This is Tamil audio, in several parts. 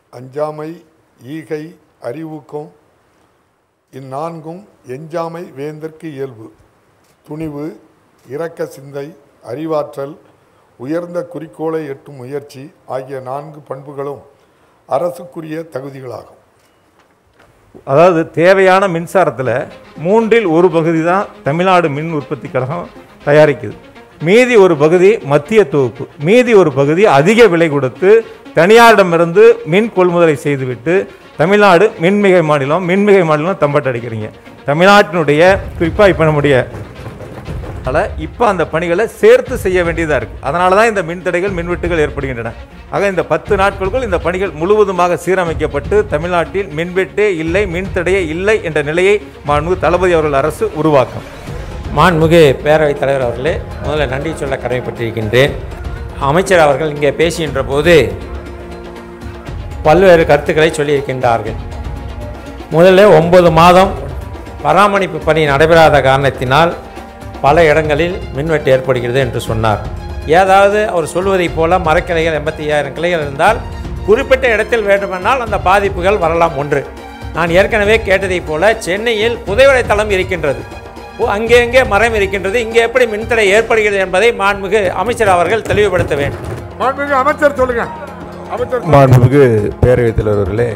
அஞ்சாமை ஈகை அறிவுக்கும் இந்நான்கும் எஞ்சாமை வேந்தற்கு இயல்பு துணிவு இரக்க சிந்தை அறிவாற்றல் உயர்ந்த குறிக்கோளை எட்டும் முயற்சி ஆகிய நான்கு பண்புகளும் அரசுக்குரிய தகுதிகளாகும் அதாவது தேவையான மின்சாரத்தில் மூன்றில் ஒரு பகுதி தான் தமிழ்நாடு மின் உற்பத்தி கழகம் தயாரிக்குது மீதி ஒரு பகுதி மத்திய தொகுப்பு மீதி ஒரு பகுதி அதிக விலை கொடுத்து தனியாரிடமிருந்து மின் கொள்முதலை செய்துவிட்டு தமிழ்நாடு மின்மிகை மாநிலம் மின்மிகை மாநிலம் தம்பட்டடிக்கிறீங்க தமிழ்நாட்டினுடைய குறிப்பாக இப்போ நம்முடைய அதனால் இப்போ அந்த பணிகளை சேர்த்து செய்ய வேண்டியதாக இருக்குது அதனால தான் இந்த மின்தடைகள் மின்வெட்டுகள் ஏற்படுகின்றன ஆக இந்த பத்து நாட்களுக்குள் இந்த பணிகள் முழுவதுமாக சீரமைக்கப்பட்டு தமிழ்நாட்டில் மின்வெட்டே இல்லை மின்தடையே இல்லை என்ற நிலையை மாண்பு தளபதி அவர்கள் அரசு உருவாக்கும் மாண்புமிகு பேரவைத் தலைவர் அவர்களே முதல்ல நன்றி சொல்ல கடமைப்பட்டிருக்கின்றேன் அமைச்சர் அவர்கள் இங்கே பேசுகின்ற போது பல்வேறு கருத்துக்களை சொல்லியிருக்கின்றார்கள் முதல்ல ஒன்பது மாதம் பராமரிப்பு பணி நடைபெறாத காரணத்தினால் பல இடங்களில் மின்வெட்டு ஏற்படுகிறது என்று சொன்னார் ஏதாவது அவர் சொல்வதைப் போல மரக்கிளைகள் எண்பத்தி ஐயாயிரம் கிளைகள் இருந்தால் குறிப்பிட்ட இடத்தில் வேண்டுமென்றால் அந்த பாதிப்புகள் வரலாம் ஒன்று நான் ஏற்கனவே கேட்டதைப் போல சென்னையில் புதைவடை தளம் இருக்கின்றது ஓ, அங்கே எங்கே மரம் இருக்கின்றது இங்கே எப்படி மின்தடை ஏற்படுகிறது என்பதை மாண்புமிகு அமைச்சர் அவர்கள் தெளிவுபடுத்த வேண்டும் மாண்புமிகு அமைச்சர் சொல்லுங்க அமைச்சர் மாண்புமிகு பேரவைத் தலைவர்களே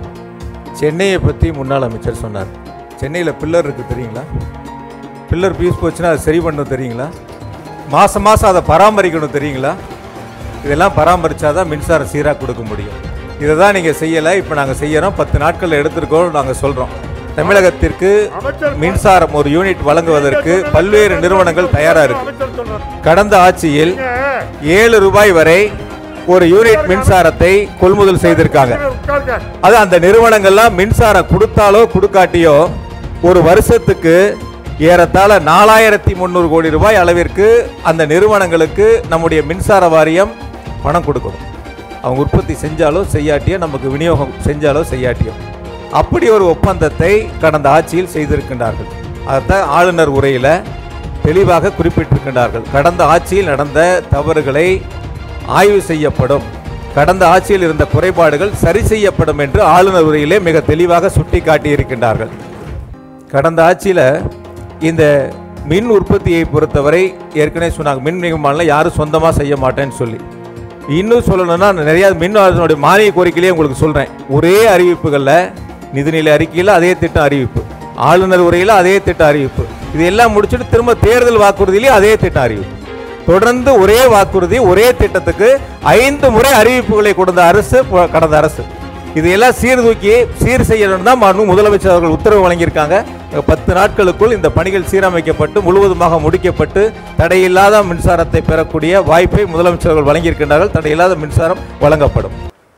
சென்னையை பற்றி முன்னாள் அமைச்சர் சொன்னார் சென்னையில் பில்லர் இருக்குது தெரியுங்களா பில்லர் பீஸ் போச்சுன்னா அதை சரி பண்ணணும் தெரியுங்களா மாதம் மாதம் அதை பராமரிக்கணும் தெரியுங்களா இதெல்லாம் பராமரித்தாதான் மின்சாரம் சீராக கொடுக்க முடியும் இதை தான் நீங்கள் செய்யலை இப்போ நாங்கள் செய்யறோம் பத்து நாட்களில் எடுத்திருக்கோம் நாங்கள் சொல்கிறோம் தமிழகத்திற்கு மின்சாரம் ஒரு யூனிட் வழங்குவதற்கு பல்வேறு நிறுவனங்கள் தயாராக இருக்கு அமைச்சர் சொல்றாரு கடந்த ஆட்சியில் ஏழு ரூபாய் வரை ஒரு யூனிட் மின்சாரத்தை கொள்முதல் செய்திருக்காங்க உட்காருங்க அது அந்த நிறுவனங்கள்லாம் மின்சாரம் கொடுத்தாலோ கொடுக்காட்டியோ ஒரு வருஷத்துக்கு ஏறத்தாழ நாலாயிரத்தி முந்நூறு கோடி ரூபாய் அளவிற்கு அந்த நிறுவனங்களுக்கு நம்முடைய மின்சார வாரியம் பணம் கொடுக்கணும் அவங்க உற்பத்தி செஞ்சாலோ செய்யாட்டியோ நமக்கு விநியோகம் செஞ்சாலோ செய்யாட்டியோ அப்படி ஒரு ஒப்பந்தத்தை கடந்த ஆட்சியில் செய்திருக்கின்றார்கள் அதைத்தான் ஆளுநர் உரையில் தெளிவாக குறிப்பிட்டிருக்கின்றார்கள் கடந்த ஆட்சியில் நடந்த தவறுகளை ஆய்வு செய்யப்படும் கடந்த ஆட்சியில் இருந்த குறைபாடுகள் சரி செய்யப்படும் என்று ஆளுநர் உரையிலே மிக தெளிவாக சுட்டி காட்டியிருக்கின்றார்கள் கடந்த ஆட்சியில் இந்த மின் உற்பத்தியை பொறுத்தவரை ஏற்கனவே சொன்னாங்க மின் நிகழ்மானில் யாரும் சொந்தமாக செய்ய மாட்டேன்னு சொல்லி இன்னும் சொல்லணும்னா நிறைய மின் அதனுடைய மானிய கோரிக்கையிலேயே உங்களுக்கு சொல்கிறேன் ஒரே அறிவிப்புகளில் நிதிநிலை அறிக்கையில் அதே திட்டம் அறிவிப்பு ஆளுநர் உரையில் அதே திட்டம் அறிவிப்பு இது எல்லாம் முடிச்சுட்டு திரும்ப தேர்தல் வாக்குறுதியிலேயே அதே திட்டம் அறிவிப்பு தொடர்ந்து ஒரே வாக்குறுதி ஒரே திட்டத்துக்கு ஐந்து முறை அறிவிப்புகளை கொடுத்த அரசு ப- கடந்த அரசு இதையெல்லாம் சீர்தூக்கி சீர் செய்யணும் தான் மாண்பு முதலமைச்சர் அவர்கள் உத்தரவு வழங்கியிருக்காங்க பத்து நாட்களுக்குள் இந்த பணிகள் சீரமைக்கப்பட்டு முழுவதுமாக முடிக்கப்பட்டு தடையில்லாத மின்சாரத்தை பெறக்கூடிய வாய்ப்பை முதலமைச்சர் அவர்கள் வழங்கியிருக்கின்றார்கள் தடையில்லாத மின்சாரம் வழங்கப்படும்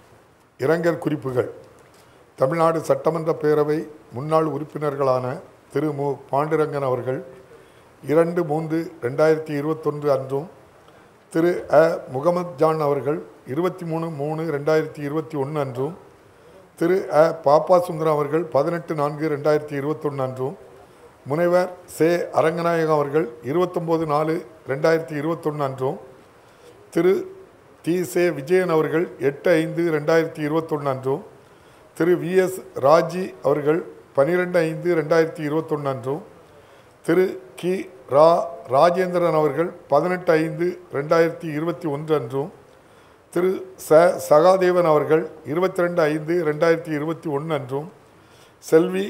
இரங்கல் குறிப்புகள் தமிழ்நாடு சட்டமன்ற பேரவை முன்னாள் உறுப்பினர்களான திரு மு பாண்டுரங்கன் அவர்கள் இரண்டு மூன்று ரெண்டாயிரத்தி இருபத்தொன்று அன்றும் திரு அ முகமது ஜான் அவர்கள் இருபத்தி மூணு மூணு ரெண்டாயிரத்தி இருபத்தி ஒன்று அன்றும் திரு அ பாப்பா சுந்தரம் அவர்கள் பதினெட்டு நான்கு ரெண்டாயிரத்தி இருபத்தொன்று அன்றும் முனைவர் சே அரங்கநாயகம் அவர்கள் இருபத்தொம்போது நாலு ரெண்டாயிரத்தி இருபத்தொன்று அன்றும் திரு டி சே விஜயன் அவர்கள் எட்டு ஐந்து ரெண்டாயிரத்தி இருபத்தொன்று அன்றும் திரு வி எஸ் ராஜி அவர்கள் பன்னிரெண்டு ஐந்து ரெண்டாயிரத்தி இருபத்தொன்று அன்றும் திரு கி ரா ராஜேந்திரன் அவர்கள் பதினெட்டு ஐந்து ரெண்டாயிரத்தி இருபத்தி ஒன்று அன்றும் திரு ச சகாதேவன் அவர்கள் இருபத்தி ரெண்டு ஐந்து ரெண்டாயிரத்தி இருபத்தி ஒன்று அன்றும் செல்வி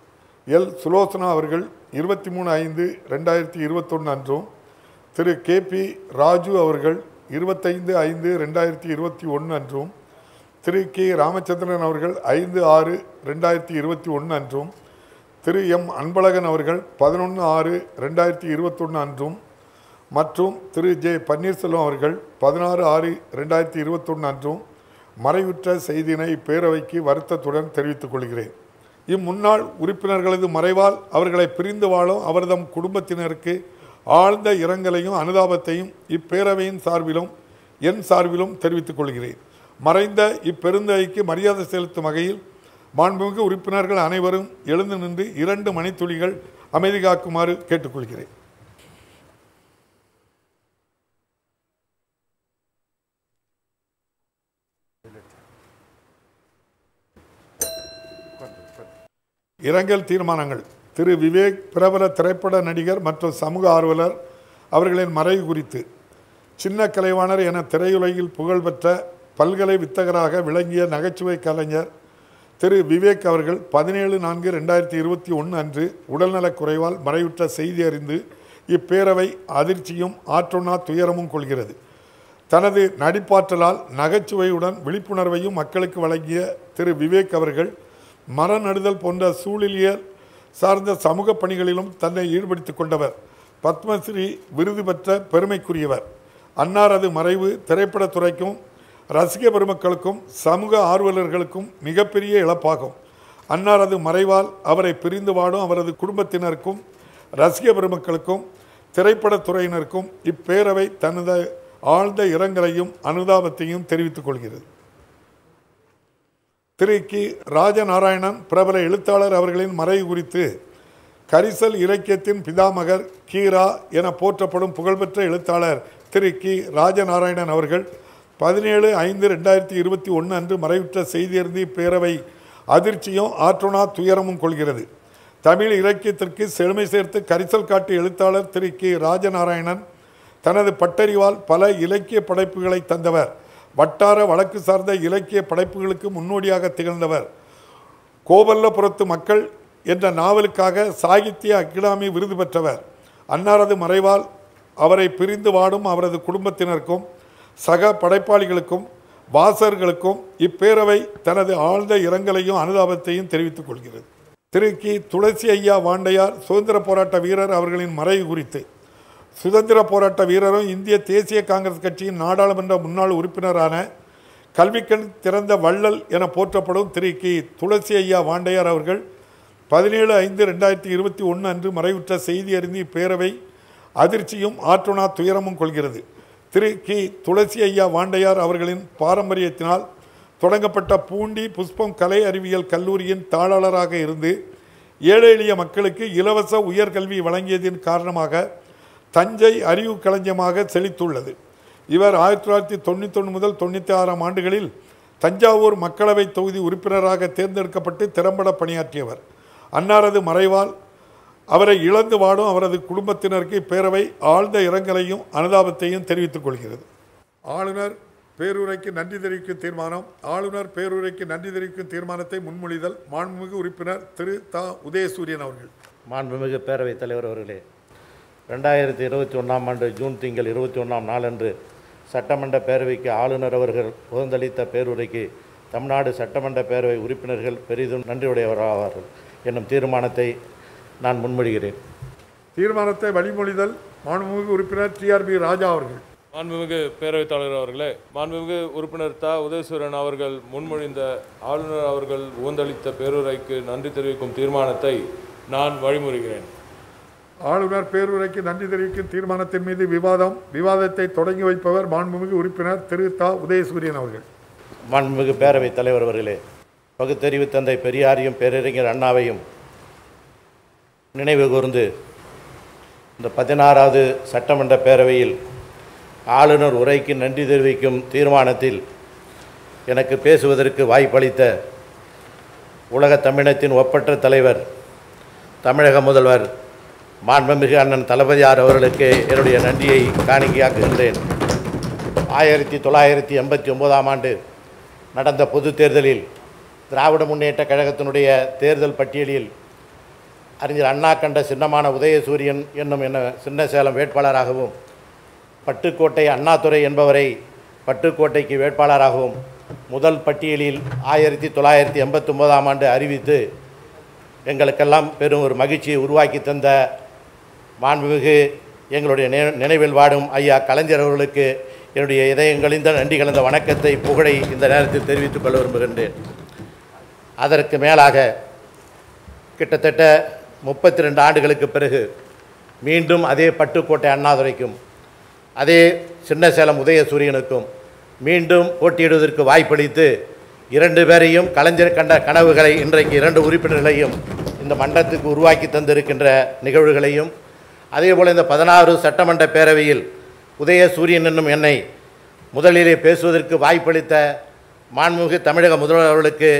எல் சுலோசனா அவர்கள் இருபத்தி மூணு ஐந்து ரெண்டாயிரத்தி இருபத்தொன்று அன்றும் திரு கே பி ராஜு அவர்கள் இருபத்தைந்து ஐந்து ரெண்டாயிரத்தி இருபத்தி ஒன்று அன்றும் திரு கே ராமச்சந்திரன் அவர்கள் ஐந்து ஆறு ரெண்டாயிரத்தி இருபத்தி ஒன்று அன்றும் திரு எம் அன்பழகன் அவர்கள் பதினொன்று ஆறு ரெண்டாயிரத்தி இருபத்தொன்று அன்றும் மற்றும் திரு ஜே பன்னீர்செல்வம் அவர்கள் பதினாறு ஆறு ரெண்டாயிரத்தி இருபத்தொன்று அன்றும் மறைவுற்ற செய்தியினை இப்பேரவைக்கு வருத்தத்துடன் தெரிவித்துக் கொள்கிறேன் இம்முன்னாள் உறுப்பினர்களது மறைவால் அவர்களை பிரிந்து வாழும் அவர்தம் குடும்பத்தினருக்கு ஆழ்ந்த இரங்கலையும் அனுதாபத்தையும் இப்பேரவையின் சார்பிலும் என் சார்பிலும் தெரிவித்துக் கொள்கிறேன் மறைந்த இப்பெருந்தகைக்கு மரியாதை செலுத்தும் வகையில் மாண்புமிகு உறுப்பினர்கள் அனைவரும் எழுந்து நின்று இரண்டு மணித்துளிகள் அமைதி காக்குமாறு கேட்டுக்கொள்கிறேன் இரங்கல் தீர்மானங்கள் திரு விவேக் பிரபல திரைப்பட நடிகர் மற்றும் சமூக ஆர்வலர் அவர்களின் மறைவு குறித்து சின்ன கலைவாணர் என திரையுலகில் புகழ்பெற்ற பல்கலை வித்தகராக விளங்கிய நகைச்சுவை கலைஞர் திரு விவேக் அவர்கள் பதினேழு நான்கு ரெண்டாயிரத்தி இருபத்தி ஒன்று அன்று உடல்நலக் குறைவால் மறைவுற்ற செய்தி அறிந்து இப்பேரவை அதிர்ச்சியும் ஆற்றுணா துயரமும் கொள்கிறது தனது நடிப்பாற்றலால் நகைச்சுவையுடன் விழிப்புணர்வையும் மக்களுக்கு வழங்கிய திரு விவேக் அவர்கள் மரம் நடுதல் போன்ற சூழலியல் சார்ந்த சமூக பணிகளிலும் தன்னை ஈடுபடுத்திக் கொண்டவர் பத்மஸ்ரீ விருது பெற்ற பெருமைக்குரியவர் அன்னாரது மறைவு திரைப்படத்துறைக்கும் ரசிக பெருமக்களுக்கும் சமூக ஆர்வலர்களுக்கும் மிகப்பெரிய இழப்பாகும் அன்னாரது மறைவால் அவரை பிரிந்து வாடும் அவரது குடும்பத்தினருக்கும் ரசிக பெருமக்களுக்கும் திரைப்படத்துறையினருக்கும் இப்பேரவை தனது ஆழ்ந்த இரங்கலையும் அனுதாபத்தையும் தெரிவித்துக் கொள்கிறது திரு கி ராஜநாராயணன் பிரபல எழுத்தாளர் அவர்களின் மறைவு குறித்து கரிசல் இலக்கியத்தின் பிதாமகர் கீரா என போற்றப்படும் புகழ்பெற்ற எழுத்தாளர் திரு கி ராஜநாராயணன் அவர்கள் பதினேழு ஐந்து ரெண்டாயிரத்தி இருபத்தி ஒன்று அன்று மறைவுற்ற செய்தியறிந்து இப்பேரவை அதிர்ச்சியும் ஆற்றுணா துயரமும் கொள்கிறது தமிழ் இலக்கியத்திற்கு செழுமை சேர்த்து கரிசல் காட்டு எழுத்தாளர் திரு கி ராஜநாராயணன் தனது பட்டறிவால் பல இலக்கிய படைப்புகளை தந்தவர் வட்டார வழக்கு சார்ந்த இலக்கிய படைப்புகளுக்கு முன்னோடியாக திகழ்ந்தவர் கோவல்லபுரத்து மக்கள் என்ற நாவலுக்காக சாகித்ய அகாடமி விருது பெற்றவர் அன்னாரது மறைவால் அவரை பிரிந்து வாடும் அவரது குடும்பத்தினருக்கும் சக படைப்பாளிகளுக்கும் வாசகர்களுக்கும் இப்பேரவை தனது ஆழ்ந்த இரங்கலையும் அனுதாபத்தையும் தெரிவித்துக் கொள்கிறது திரு கி துளசி ஐயா வாண்டையார் சுதந்திர போராட்ட வீரர் அவர்களின் மறைவு குறித்து சுதந்திர போராட்ட வீரரும் இந்திய தேசிய காங்கிரஸ் கட்சியின் நாடாளுமன்ற முன்னாள் உறுப்பினரான கல்விக்கண் திறந்த வள்ளல் என போற்றப்படும் திரு கி துளசி ஐயா வாண்டையார் அவர்கள் பதினேழு ஐந்து ரெண்டாயிரத்தி இருபத்தி ஒன்று அன்று மறைவுற்ற செய்தி அறிந்து இப்பேரவை அதிர்ச்சியும் ஆற்றுணா துயரமும் கொள்கிறது திரு கி துளசி ஐயா வாண்டையார் அவர்களின் பாரம்பரியத்தினால் தொடங்கப்பட்ட பூண்டி புஷ்பம் கலை அறிவியல் கல்லூரியின் தாளாளராக இருந்து ஏழை எளிய மக்களுக்கு இலவச உயர்கல்வி வழங்கியதின் காரணமாக தஞ்சை அறிவு களஞ்சியமாக செழித்துள்ளது இவர் ஆயிரத்தி தொள்ளாயிரத்தி தொண்ணூத்தொன்று முதல் தொண்ணூற்றி ஆறாம் ஆண்டுகளில் தஞ்சாவூர் மக்களவை தொகுதி உறுப்பினராக தேர்ந்தெடுக்கப்பட்டு திறம்பட பணியாற்றியவர் அன்னாரது மறைவால் அவரை இழந்து வாடும் அவரது குடும்பத்தினருக்கு இப்பேரவை ஆழ்ந்த இரங்கலையும் அனுதாபத்தையும் தெரிவித்துக் கொள்கிறது ஆளுநர் பேருரைக்கு நன்றி தெரிவிக்கும் தீர்மானம் ஆளுநர் பேருரைக்கு நன்றி தெரிவிக்கும் தீர்மானத்தை முன்மொழிதல் மாண்புமிகு உறுப்பினர் திரு தா உதயசூரியன் அவர்கள் மாண்புமிகு பேரவைத் தலைவர் அவர்களே ரெண்டாயிரத்தி இருபத்தி ஒன்றாம் ஆண்டு ஜூன் திங்கள் இருபத்தி ஒன்றாம் நாளன்று சட்டமன்ற பேரவைக்கு ஆளுநர் அவர்கள் புகழ்ந்தளித்த பேருரைக்கு தமிழ்நாடு சட்டமன்ற பேரவை உறுப்பினர்கள் பெரிதும் நன்றியுடையவராவார்கள் என்னும் தீர்மானத்தை நான் முன்மொழிகிறேன் தீர்மானத்தை வழிமொழிதல் மாண்புமிகு உறுப்பினர் டிஆர்பி ராஜா அவர்கள் மாண்புமிகு பேரவைத் தலைவர் அவர்களே மாண்புமிகு உறுப்பினர் த உதயசூரன் அவர்கள் முன்மொழிந்த ஆளுநர் அவர்கள் உகந்தளித்த பேருரைக்கு நன்றி தெரிவிக்கும் தீர்மானத்தை நான் வழிமுறுகிறேன் ஆளுநர் பேருரைக்கு நன்றி தெரிவிக்கும் தீர்மானத்தின் மீது விவாதம் விவாதத்தை தொடங்கி வைப்பவர் மாண்புமிகு உறுப்பினர் திரு தா உதயசூரியன் அவர்கள் மாண்புமிகு பேரவைத் தலைவர் அவர்களே பகுத்தறிவு தந்தை பெரியாரையும் பேரறிஞர் அண்ணாவையும் நினைவு கூர்ந்து இந்த பதினாறாவது சட்டமன்ற பேரவையில் ஆளுநர் உரைக்கு நன்றி தெரிவிக்கும் தீர்மானத்தில் எனக்கு பேசுவதற்கு வாய்ப்பளித்த உலகத் தமிழத்தின் ஒப்பற்ற தலைவர் தமிழக முதல்வர் மாண்புமிகு அண்ணன் தளபதியார் அவர்களுக்கு என்னுடைய நன்றியை காணிக்கையாக்குகின்றேன் ஆயிரத்தி தொள்ளாயிரத்தி எண்பத்தி ஒம்போதாம் ஆண்டு நடந்த பொது தேர்தலில் திராவிட முன்னேற்ற கழகத்தினுடைய தேர்தல் பட்டியலில் அறிஞர் அண்ணா கண்ட சின்னமான உதயசூரியன் என்னும் என்ன சின்ன சேலம் வேட்பாளராகவும் பட்டுக்கோட்டை அண்ணாதுரை என்பவரை பட்டுக்கோட்டைக்கு வேட்பாளராகவும் முதல் பட்டியலில் ஆயிரத்தி தொள்ளாயிரத்தி எண்பத்தொம்போதாம் ஆண்டு அறிவித்து எங்களுக்கெல்லாம் பெரும் ஒரு மகிழ்ச்சியை உருவாக்கி தந்த மாண்புமிகு எங்களுடைய நினை- நினைவில் வாடும் ஐயா கலைஞர் அவர்களுக்கு என்னுடைய இதயங்களிந்த நன்றி கலந்த வணக்கத்தை புகழை இந்த நேரத்தில் தெரிவித்துக் கொள்ள விரும்புகின்றேன் அதற்கு மேலாக கிட்டத்தட்ட முப்பத்தி ரெண்டு ஆண்டுகளுக்கு பிறகு மீண்டும் அதே பட்டுக்கோட்டை அண்ணாதுரைக்கும் அதே சின்னசேலம் உதயசூரியனுக்கும் மீண்டும் போட்டியிடுவதற்கு வாய்ப்பளித்து இரண்டு பேரையும் கலைஞர் கண்ட கனவுகளை இன்றைக்கு இரண்டு உறுப்பினர்களையும் இந்த மன்றத்துக்கு உருவாக்கி தந்திருக்கின்ற நிகழ்வுகளையும் அதேபோல் இந்த பதினாறு சட்டமன்ற பேரவையில் உதயசூரியன் என்னும் என்னை முதலிலே பேசுவதற்கு வாய்ப்பளித்த மாண்புமிகு தமிழக முதல்வர் அவர்களுக்கு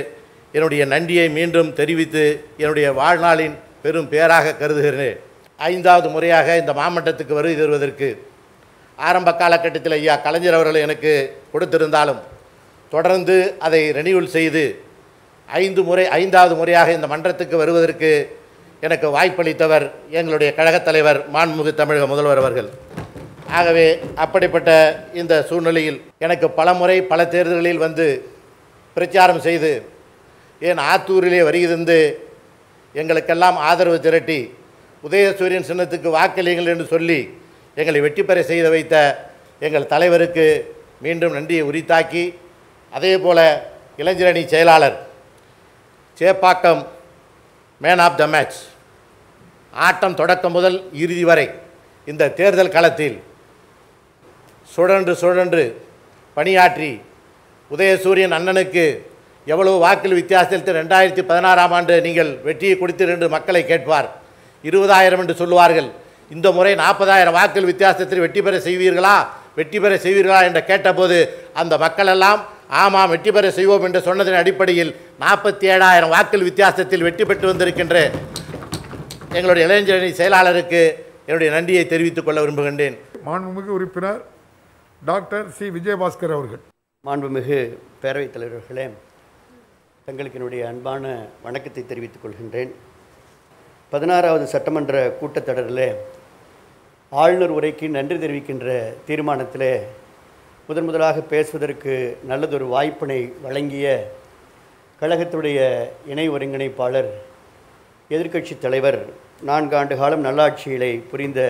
என்னுடைய நன்றியை மீண்டும் தெரிவித்து என்னுடைய வாழ்நாளின் பெரும் பேராக கருதுகிறேன் ஐந்தாவது முறையாக இந்த மாமட்டத்துக்கு வருகை தருவதற்கு ஆரம்ப காலகட்டத்தில் ஐயா கலைஞர் அவர்கள் எனக்கு கொடுத்திருந்தாலும் தொடர்ந்து அதை ரெனியூல் செய்து ஐந்து முறை ஐந்தாவது முறையாக இந்த மன்றத்துக்கு வருவதற்கு எனக்கு வாய்ப்பளித்தவர் எங்களுடைய கழகத் தலைவர் மாண்புமிகு தமிழக முதல்வர் அவர்கள் ஆகவே அப்படிப்பட்ட இந்த சூழ்நிலையில் எனக்கு பல முறை பல தேர்தல்களில் வந்து பிரச்சாரம் செய்து ஏன் ஆத்தூரிலே வருகிறது எங்களுக்கெல்லாம் ஆதரவு திரட்டி உதயசூரியன் சின்னத்துக்கு வாக்களியுங்கள் என்று சொல்லி எங்களை வெற்றி பெற செய்து வைத்த எங்கள் தலைவருக்கு மீண்டும் நன்றியை உரித்தாக்கி அதே போல இளைஞரணி செயலாளர் Chepauk man of the match ஆட்டம் தொடக்கம் முதல் இறுதி வரை இந்த தேர்தல் களத்தில் சுழன்று சுழன்று பணியாற்றி உதயசூரியன் அண்ணனுக்கு எவ்வளவு வாக்கள் வித்தியாசத்தில் ரெண்டாயிரத்தி பதினாறாம் ஆண்டு நீங்கள் வெற்றியை கொடுத்தீர் என்று மக்களை கேட்பார் இருபதாயிரம் என்று சொல்லுவார்கள் இந்த முறை நாற்பதாயிரம் வாக்கள் வித்தியாசத்தில் வெற்றி பெற செய்வீர்களா வெற்றி பெற செய்வீர்களா என்று கேட்டபோது அந்த மக்களெல்லாம் ஆமாம் வெற்றி பெற செய்வோம் என்று சொன்னதன் அடிப்படையில் நாற்பத்தி ஏழாயிரம் வாக்கள் வித்தியாசத்தில் வெற்றி பெற்று வந்திருக்கின்ற எங்களுடைய இளைஞரணி செயலாளருக்கு என்னுடைய நன்றியை தெரிவித்துக் கொள்ள விரும்புகின்றேன் மாண்புமிகு உறுப்பினர் டாக்டர் சி விஜயபாஸ்கர் அவர்கள் மாண்புமிகு பேரவைத் தலைவர்களே தங்களுக்கு என்னுடைய அன்பான வணக்கத்தை தெரிவித்துக் கொள்கின்றேன் பதினாறாவது சட்டமன்ற கூட்டத்தொடரில் ஆளுநர் உரைக்கு நன்றி தெரிவிக்கின்ற தீர்மானத்திலே முதன் முதலாக பேசுவதற்கு நல்லதொரு வாய்ப்பினை வழங்கிய கழகத்துடைய இணை ஒருங்கிணைப்பாளர் எதிர்க்கட்சித் தலைவர் நான்காண்டு காலம் நல்லாட்சியிலை புரிந்த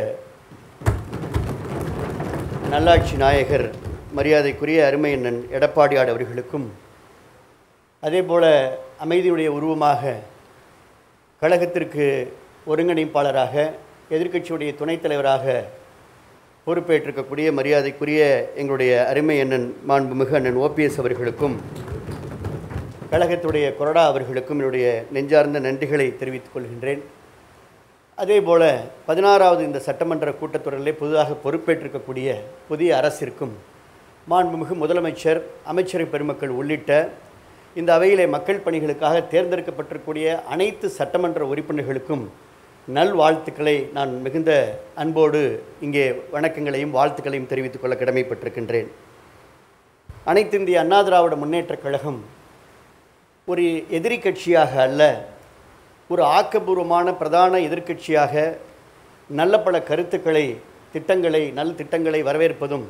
நல்லாட்சி நாயகர் மரியாதைக்குரிய அருமையண்ணன் எடப்பாடியார் அவர்களுக்கும் அதேபோல அமைதியுடைய உருவமாக கழகத்திற்கு ஒருங்கிணைப்பாளராக எதிர்க்கட்சியுடைய துணைத் தலைவராக பொறுப்பேற்றிருக்கக்கூடிய மரியாதைக்குரிய எங்களுடைய அருமை அண்ணன் மாண்புமிகு அண்ணன் ஓபிஎஸ் அவர்களுக்கும் கழகத்துடைய கொறடா அவர்களுக்கும் என்னுடைய நெஞ்சார்ந்த நன்றிகளை தெரிவித்துக் கொள்கின்றேன் அதேபோல பதினாறாவது இந்த சட்டமன்ற கூட்டத்தொடரிலே புதிதாக பொறுப்பேற்றிருக்கக்கூடிய புதிய அரசிற்கும் மாண்புமிகு முதலமைச்சர் அமைச்சரை பெருமக்கள் உள்ளிட்ட இந்த அவையிலே மக்கள் பணிகளுக்காக தேர்ந்தெடுக்கப்பட்டிருக்கக்கூடிய அனைத்து சட்டமன்ற உறுப்பினர்களுக்கும் நல்வாழ்த்துக்களை நான் மிகுந்த அன்போடு இங்கே வணக்கங்களையும் வாழ்த்துக்களையும் தெரிவித்துக் கொள்ள கடமைப்பட்டிருக்கின்றேன் அனைத்து இந்திய அண்ணா திராவிட முன்னேற்றக் கழகம் ஒரு எதிரி கட்சியாக அல்ல ஒரு ஆக்கபூர்வமான பிரதான எதிர்க்கட்சியாக நல்ல பல கருத்துக்களை திட்டங்களை நல் திட்டங்களை வரவேற்பதும்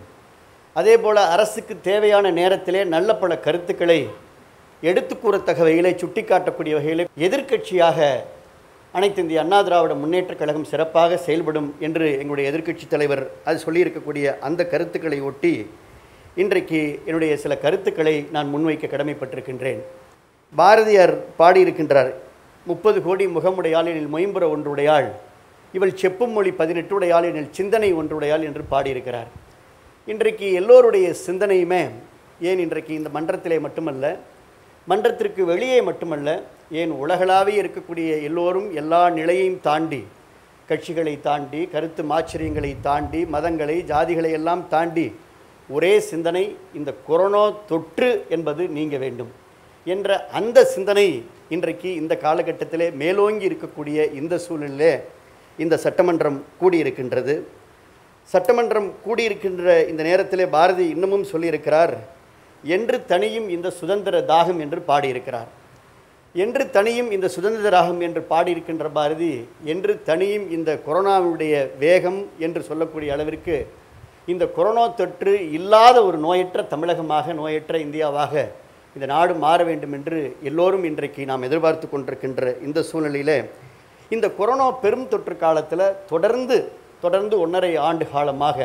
அதேபோல அரசுக்கு தேவையான நேரத்திலே நல்ல பல கருத்துக்களை எடுத்துக்கூறத்தக்க வகையிலே சுட்டிக்காட்டக்கூடிய வகையிலே எதிர்க்கட்சியாக அனைத்து இந்திய அண்ணா திராவிட முன்னேற்றக் கழகம் சிறப்பாக செயல்படும் என்று எங்களுடைய எதிர்க்கட்சித் தலைவர் அது சொல்லியிருக்கக்கூடிய அந்த கருத்துக்களை ஒட்டி இன்றைக்கு என்னுடைய சில கருத்துக்களை நான் முன்வைக்க கடமைப்பட்டிருக்கின்றேன் பாரதியார் பாடியிருக்கின்றார் முப்பது கோடி முகமுடையாள் எனில் மொயம்புற ஒன்றுடையாள் இவள் செப்பும் மொழி பதினெட்டுடையாள் எனில் சிந்தனை ஒன்றுடையாள் என்று பாடியிருக்கிறார் இன்றைக்கு எல்லோருடைய சிந்தனையுமே ஏன் இன்றைக்கு இந்த மன்றத்திலே மட்டுமல்ல மன்றத்திற்கு வெளியே மட்டுமல்ல ஏன் உலகளாவிய இருக்கக்கூடிய எல்லோரும் எல்லா நிலையையும் தாண்டி கட்சிகளை தாண்டி கருத்து மாச்சரியங்களை தாண்டி மதங்களை ஜாதிகளை எல்லாம் தாண்டி ஒரே சிந்தனை இந்த கொரோனா தொற்று என்பது நீங்க வேண்டும் என்ற அந்த சிந்தனை இன்றைக்கு இந்த காலகட்டத்திலே மேலோங்கி இருக்கக்கூடிய இந்த சூழலிலே இந்த சட்டமன்றம் கூடியிருக்கின்றது சட்டமன்றம் கூடியிருக்கின்ற இந்த நேரத்திலே பாரதி இன்னமும் சொல்லியிருக்கிறார் என்று தனியும் இந்த சுதந்திர தாகம் என்று பாடியிருக்கிறார் என்று தனியும் இந்த சுதந்திர தாகம் என்று பாடியிருக்கின்ற பாரதி என்று தனியும் இந்த கொரோனாவுடைய வேகம் என்று சொல்லக்கூடிய அளவிற்கு இந்த கொரோனா தொற்று இல்லாத ஒரு நோயற்ற தமிழகமாக நோயற்ற இந்தியாவாக இந்த நாடு மாற வேண்டும் என்று எல்லோரும் இன்றைக்கு நாம் எதிர்பார்த்து கொண்டிருக்கின்ற இந்த சூழ்நிலையில் இந்த கொரோனா பெரும் தொற்று காலத்தில் தொடர்ந்து தொடர்ந்து ஒன்றரை ஆண்டு காலமாக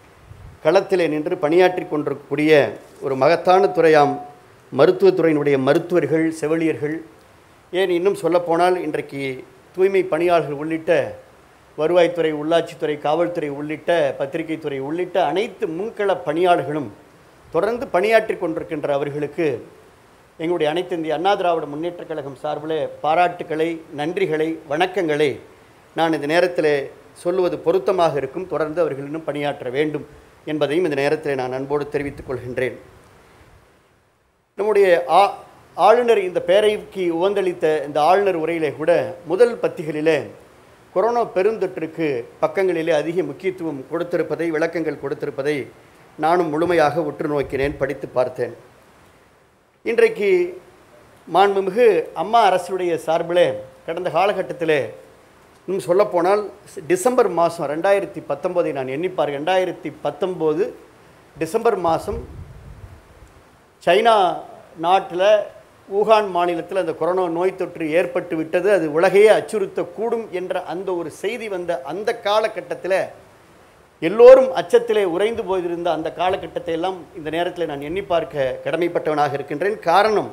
களத்திலே நின்று பணியாற்றி கொண்டிருக்கக்கூடிய ஒரு மகத்தான துறையாம் மருத்துவத்துறையினுடைய மருத்துவர்கள் செவிலியர்கள் ஏன் இன்னும் சொல்லப்போனால் இன்றைக்கு தூய்மை பணியாளர்கள் உள்ளிட்ட வருவாய்த்துறை உள்ளாட்சித்துறை காவல்துறை உள்ளிட்ட பத்திரிகைத்துறை உள்ளிட்ட அனைத்து முன்கள பணியாளர்களும் தொடர்ந்து பணியாற்றி கொண்டிருக்கின்ற அவர்களுக்கு எங்களுடைய அனைத்து இந்திய அண்ணா திராவிட முன்னேற்றக் கழகம் சார்பில் பாராட்டுக்களை நன்றிகளை வணக்கங்களை நான் இந்த நேரத்தில் சொல்லுவது பொருத்தமாக இருக்கும் தொடர்ந்து அவர்கள் இன்னும் பணியாற்ற வேண்டும் என்பதையும் இந்த நேரத்தில் நான் அன்போடு தெரிவித்துக் கொள்கின்றேன் நம்முடைய ஆ ஆளுநர் இந்த பேரவைக்கு உவந்தளித்த இந்த ஆளுநர் உரையிலே கூட முதல் பத்திகளிலே கொரோனா பெருந்தொற்றுக்கு பக்கங்களிலே அதிக முக்கியத்துவம் கொடுத்திருப்பதை விளக்கங்கள் கொடுத்திருப்பதை நானும் முழுமையாக உற்று நோக்கினேன் படித்து பார்த்தேன் இன்றைக்கு மாண்புமிகு அம்மா அரசுடைய சார்பில் கடந்த காலகட்டத்திலே இன்னும் சொல்லப்போனால் டிசம்பர் மாதம் ரெண்டாயிரத்தி பத்தொம்போதை நான் எண்ணிப்பார் ரெண்டாயிரத்தி பத்தொம்போது டிசம்பர் மாதம் சைனா நாட்டில் ஊகான் மாநிலத்தில் அந்த கொரோனா நோய் தொற்று ஏற்பட்டு விட்டது அது உலகையே அச்சுறுத்தக்கூடும் என்ற அந்த ஒரு செய்தி வந்த அந்த காலகட்டத்தில் எல்லோரும் அச்சத்திலே உறைந்து போயிருந்த அந்த காலகட்டத்தை எல்லாம் இந்த நேரத்தில் நான் எண்ணி பார்க்க கடமைப்பட்டவனாக இருக்கின்றேன் காரணம்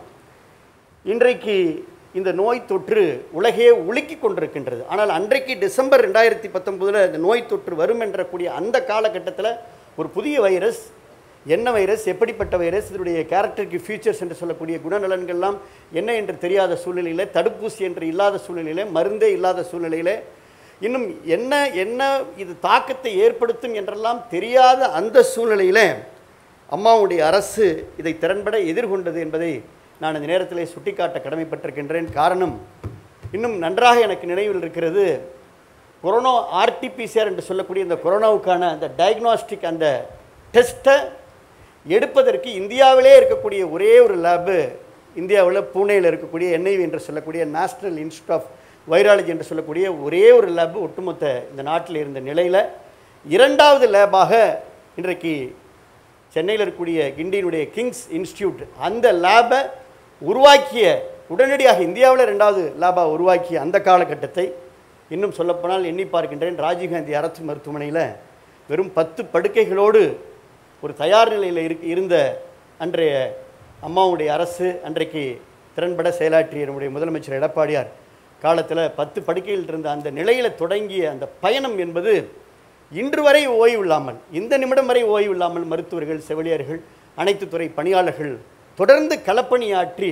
இன்றைக்கு இந்த நோய் தொற்று உலகையே உலுக்கி கொண்டிருக்கின்றது ஆனால் அன்றைக்கு டிசம்பர் ரெண்டாயிரத்தி பத்தொன்பதில் இந்த நோய் தொற்று வரும் என்ற கூடிய அந்த காலகட்டத்தில் ஒரு புதிய வைரஸ் என்ன வைரஸ் எப்படிப்பட்ட வைரஸ் இதனுடைய கேரக்டருக்கு ஃபீச்சர்ஸ் என்று சொல்லக்கூடிய குணநலன்கள்லாம் என்ன என்று தெரியாத சூழ்நிலையில் தடுப்பூசி என்று இல்லாத சூழ்நிலையில் மருந்தே இல்லாத சூழ்நிலையில் இன்னும் என்ன என்ன இது தாக்கத்தை ஏற்படுத்தும் என்றெல்லாம் தெரியாத அந்த சூழ்நிலையில் அம்மாவுடைய அரசு இதை திறன்பட எதிர்கொண்டது என்பதை நான் இந்த நேரத்தில் சுட்டிக்காட்ட கடமைப்பட்டிருக்கின்றேன் காரணம் இன்னும் நன்றாக எனக்கு நினைவில் இருக்கிறது கொரோனா ஆர்டிபிசிஆர் என்று சொல்லக்கூடிய இந்த கொரோனாவுக்கான அந்த டயக்னாஸ்டிக் அந்த டெஸ்ட்டை எடுப்பதற்கு இந்தியாவிலே இருக்கக்கூடிய ஒரே ஒரு லேபு இந்தியாவில் பூனேயில் இருக்கக்கூடிய என்ஐவி என்று சொல்லக்கூடிய நேஷ்னல் இன்ஸ்டியூட் ஆஃப் வைராலஜி என்று சொல்லக்கூடிய ஒரே ஒரு லேபு ஒட்டுமொத்த இந்த நாட்டில் இருந்த நிலையில் இரண்டாவது லேபாக இன்றைக்கு சென்னையில் இருக்கக்கூடிய கிண்டியினுடைய கிங்ஸ் இன்ஸ்டியூட் அந்த லேபை உருவாக்கிய உடனடியாக இந்தியாவில் ரெண்டாவது லேபாக உருவாக்கிய அந்த காலகட்டத்தை இன்னும் சொல்லப்போனால் எண்ணி பார்க்கின்றேன் ராஜீவ்காந்தி அரசு மருத்துவமனையில் வெறும் பத்து படுக்கைகளோடு ஒரு தயார் நிலையில் இருக்க இருந்த அன்றைய அம்மாவுடைய அரசு அன்றைக்கு திறன்பட செயலாற்றிய நம்முடைய முதலமைச்சர் எடப்பாடியார் காலத்தில் பத்து படுக்கையில் இருந்த அந்த நிலையில் தொடங்கிய அந்த பயணம் என்பது இன்று வரை ஓய்வு இல்லாமல் இந்த நிமிடம் வரை ஓய்வு இல்லாமல் மருத்துவர்கள் செவிலியர்கள் அனைத்து துறை பணியாளர்கள் தொடர்ந்து களப்பணியாற்றி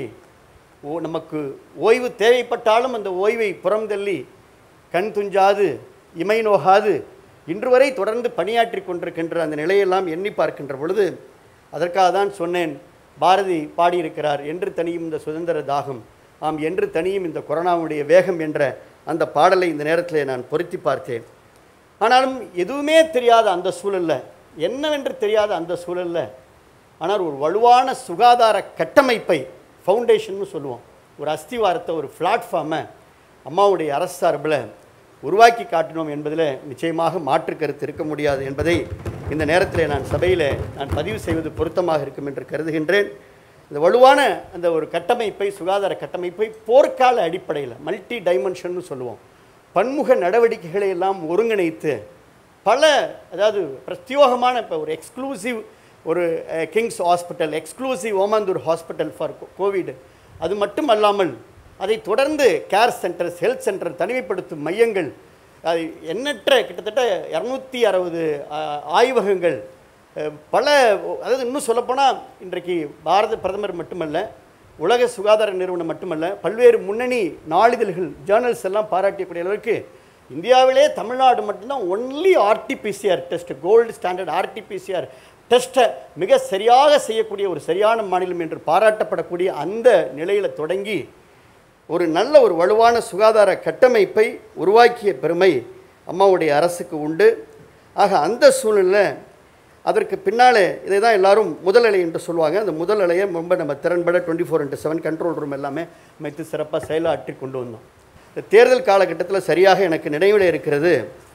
ஓ நமக்கு ஓய்வு தேவைப்பட்டாலும் அந்த ஓய்வை புறம்தள்ளி கண் துஞ்சாது இமை நோகாது இன்று வரை தொடர்ந்து பணியாற்றி கொண்டிருக்கின்ற அந்த நிலையெல்லாம் எண்ணி பார்க்கின்ற பொழுது அதற்காக தான் சொன்னேன் பாரதி பாடியிருக்கிறார் என்று தனியும் இந்த சுதந்திர தாகம் ஆம் என்று தனியும் இந்த கொரோனாவுடைய வேகம் என்ற அந்த பாடலை இந்த நேரத்தில் நான் பொருத்தி பார்த்தேன் ஆனாலும் எதுவுமே தெரியாத அந்த சூழலில் என்னவென்று தெரியாத அந்த சூழலில் ஆனால் ஒரு வலுவான சுகாதார கட்டமைப்பை ஃபவுண்டேஷன்னு சொல்லுவோம் ஒரு அஸ்திவாரத்தை ஒரு பிளாட்ஃபார்மை அம்மாவுடைய அரசு சார்பில் உருவாக்கி காட்டினோம் என்பதில் நிச்சயமாக மாற்று கருத்து இருக்க முடியாது என்பதை இந்த நேரத்தில் நான் சபையில் நான் பதிவு செய்வது பொருத்தமாக இருக்கும் என்று கருதுகின்றேன் இந்த வலுவான அந்த ஒரு கட்டமைப்பை சுகாதார கட்டமைப்பை போர்க்கால அடிப்படையில் மல்டி டைமென்ஷன்னு சொல்லுவோம் பன்முக நடவடிக்கைகளை எல்லாம் ஒருங்கிணைத்து பல அதாவது பிரத்யோகமான இப்போ ஒரு எக்ஸ்க்ளூசிவ் ஒரு uh, Kings hospital exclusive Omandurar hospital for Covid அது மட்டும் அல்லாமல் அதை தொடர்ந்து கேர் சென்டர்ஸ் ஹெல்த் சென்டர் தனிமைப்படுத்தும் மையங்கள் அது எண்ணற்ற கிட்டத்தட்ட இரநூத்தி அறுபது ஆய்வகங்கள் அஹ், பல அதாவது இன்னும் சொல்லப்போனால் இன்றைக்கு பாரத பிரதமர் மட்டுமல்ல உலக சுகாதார நிறுவனம் மட்டுமல்ல பல்வேறு முன்னணி நாளிதழ்கள் ஜேர்னல்ஸ் எல்லாம் பாராட்டியக்கூடிய அளவுக்கு இந்தியாவிலே தமிழ்நாடு மட்டும்தான் only RTPCR test gold standard RTPCR டெஸ்ட்டை மிக சரியாக செய்யக்கூடிய ஒரு சரியான மாநிலம் என்று பாராட்டப்படக்கூடிய அந்த நிலையில் தொடங்கி ஒரு நல்ல ஒரு வலுவான சுகாதார கட்டமைப்பை உருவாக்கிய பெருமை அம்மாவுடைய அரசுக்கு உண்டு ஆக அந்த சூழ்நிலை அதற்கு பின்னாலே இதை தான் எல்லாரும் முதல் அலை என்று சொல்லுவாங்க அந்த முதல் அலையை ரொம்ப நம்ம திறன்பட twenty four into seven control room எல்லாமே அமைத்து சிறப்பாக செயலாற்றி கொண்டு வந்தோம் இந்த தேர்தல் காலகட்டத்தில் சரியாக எனக்கு நினைவில் இருக்கிறது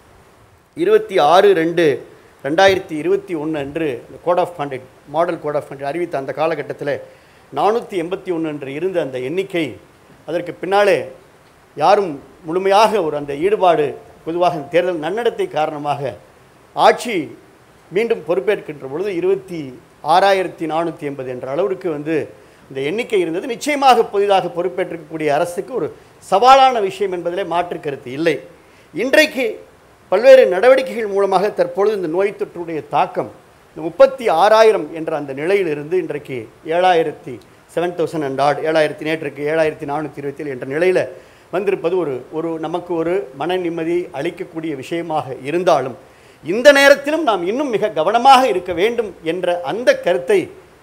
இருபத்தி ஆறு ரெண்டு ரெண்டாயிரத்தி இருபத்தி ஒன்று அன்று code of conduct model code of conduct அறிவித்த அந்த காலகட்டத்தில் நானூற்றி எண்பத்தி ஒன்று என்று இருந்த அந்த எண்ணிக்கை அதற்கு பின்னாலே யாரும் முழுமையாக ஒரு அந்த ஈடுபாடு பொதுவாக இந்த தேர்தல் நன்னடத்தை காரணமாக ஆட்சி மீண்டும் பொறுப்பேற்கின்ற பொழுது இருபத்தி ஆறாயிரத்தி நானூற்றி எண்பது என்ற அளவிற்கு வந்து இந்த எண்ணிக்கை இருந்தது நிச்சயமாக புதிதாக பொறுப்பேற்றிருக்கக்கூடிய அரசுக்கு ஒரு சவாலான விஷயம் என்பதிலே மாற்று கருத்து இல்லை இன்றைக்கு பல்வேறு நடவடிக்கைகள் மூலமாக தற்பொழுது இந்த நோய் தொற்றுடைய தாக்கம் இந்த முப்பத்தி ஆறாயிரம் என்ற அந்த நிலையிலிருந்து இன்றைக்கு ஏழாயிரத்தி செவன் தௌசண்ட் அண்ட் ஆட் ஏழாயிரத்தி நேற்றுக்கு ஏழாயிரத்தி நானூற்றி இருபத்தி என்ற நிலையில் வந்திருப்பது ஒரு ஒரு நமக்கு ஒரு மன நிம்மதியை அளிக்கக்கூடிய விஷயமாக இருந்தாலும் இந்த நேரத்திலும் நாம் இன்னும் மிக கவனமாக இருக்க வேண்டும் என்ற அந்த கருத்தை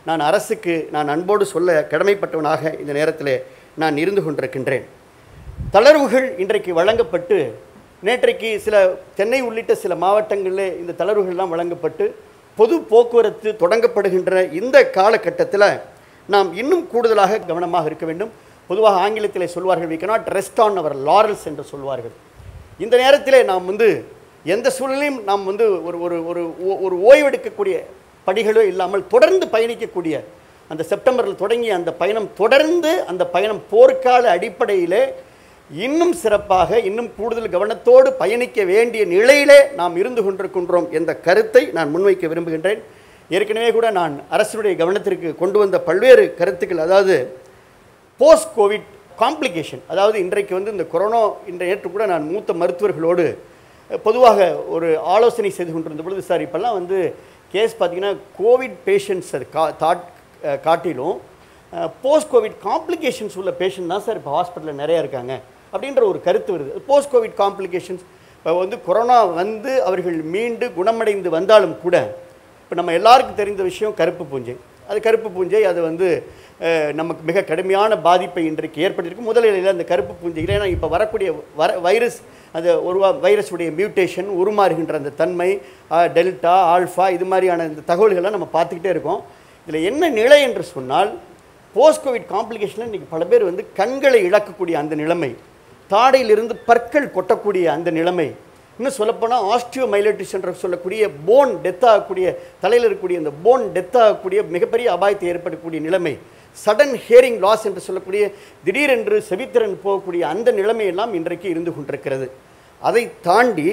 நான் அரசுக்கு நான் அன்போடு சொல்ல கடமைப்பட்டவனாக இந்த நேரத்தில் நான் இருந்து கொண்டிருக்கின்றேன் தளர்வுகள் இன்றைக்கு வழங்கப்பட்டு நேற்றைக்கு சில சென்னை உள்ளிட்ட சில மாவட்டங்களில் இந்த தளர்வுகள்லாம் வழங்கப்பட்டு பொது போக்குவரத்து தொடங்கப்படுகின்ற இந்த காலகட்டத்தில் நாம் இன்னும் கூடுதலாக கவனமாக இருக்க வேண்டும் பொதுவாக ஆங்கிலத்தில் சொல்வார்கள் we cannot rest on our laurels என்று சொல்வார்கள் இந்த நேரத்திலே நாம் வந்து எந்த சூழலையும் நாம் வந்து ஒரு ஒரு ஒரு ஓ- ஒரு ஓய்வெடுக்கக்கூடிய படிகளோ இல்லாமல் தொடர்ந்து பயணிக்கக்கூடிய அந்த செப்டம்பரில் தொடங்கிய அந்த பயணம் தொடர்ந்து அந்த பயணம் போர்க்கால அடிப்படையிலே இன்னும் சிறப்பாக இன்னும் கூடுதல் கவனத்தோடு பயணிக்க வேண்டிய நிலையிலே நாம் இருந்து கொண்டிருக்கின்றோம் என்ற கருத்தை நான் முன்வைக்க விரும்புகின்றேன் ஏற்கனவே கூட நான் அரசுடைய கவனத்திற்கு கொண்டு வந்த பல்வேறு கருத்துக்கள் அதாவது போஸ்ட் கோவிட் காம்ப்ளிகேஷன் அதாவது இன்றைக்கு வந்து இந்த கொரோனா இன்ற நேற்று கூட நான் மூத்த மருத்துவர்களோடு அஹ், பொதுவாக ஒரு ஆலோசனை செய்து கொண்டிருந்த பொழுது சார் இப்போல்லாம் வந்து கேஸ் பார்த்தீங்கன்னா கோவிட் பேஷண்ட்ஸ் அது கா தாட் அஹ், காட்டிலும் போஸ்ட் கோவிட் காம்ப்ளிகேஷன்ஸ் உள்ள பேஷண்ட் தான் சார் இப்போ ஹாஸ்பிட்டலில் நிறையா இருக்காங்க அப்படின்ற ஒரு கருத்து வருது போஸ்ட் கோவிட் காம்ப்ளிகேஷன்ஸ் இப்போ வந்து கொரோனா வந்து அவர்கள் மீண்டு குணமடைந்து வந்தாலும் கூட இப்போ நம்ம எல்லாருக்கும் தெரிந்த விஷயம் கருப்பு பூஞ்சை அது கருப்பு பூஞ்சை அது வந்து அஹ், நமக்கு மிக கடுமையான பாதிப்பை இன்றைக்கு ஏற்படுத்தியிருக்கு முதலில் அந்த கருப்பு பூஞ்சை ஏன்னா இப்போ வரக்கூடிய வர வைரஸ் அந்த உருவா வைரஸுடைய மியூட்டேஷன் உருமாறுகின்ற அந்த தன்மை அஹ், டெல்டா ஆல்ஃபா இது மாதிரியான இந்த தகவல்களை நம்ம பார்த்துக்கிட்டே இருக்கோம் இதில் என்ன நிலை என்று சொன்னால் போஸ்ட் கோவிட் காம்ப்ளிகேஷனில் இன்றைக்கி பல பேர் வந்து கண்களை இழக்கக்கூடிய அந்த நிலைமை தாடையிலிருந்து பற்கள் கொட்டக்கூடிய அந்த நிலைமை இன்னும் சொல்லப்போனால் ஆஸ்டியோமைலைட்டிஸ் என்று சொல்லக்கூடிய போன் டெத் ஆகக்கூடிய தலையில் இருக்கக்கூடிய அந்த போன் டெத் ஆகக்கூடிய மிகப்பெரிய அபாயத்தை ஏற்படக்கூடிய நிலைமை சடன் ஹியரிங் லாஸ் என்று சொல்லக்கூடிய திடீரென்று செவித்திறன் போகக்கூடிய அந்த நிலைமையெல்லாம் இன்றைக்கு இருந்து கொண்டிருக்கிறது அதை தாண்டி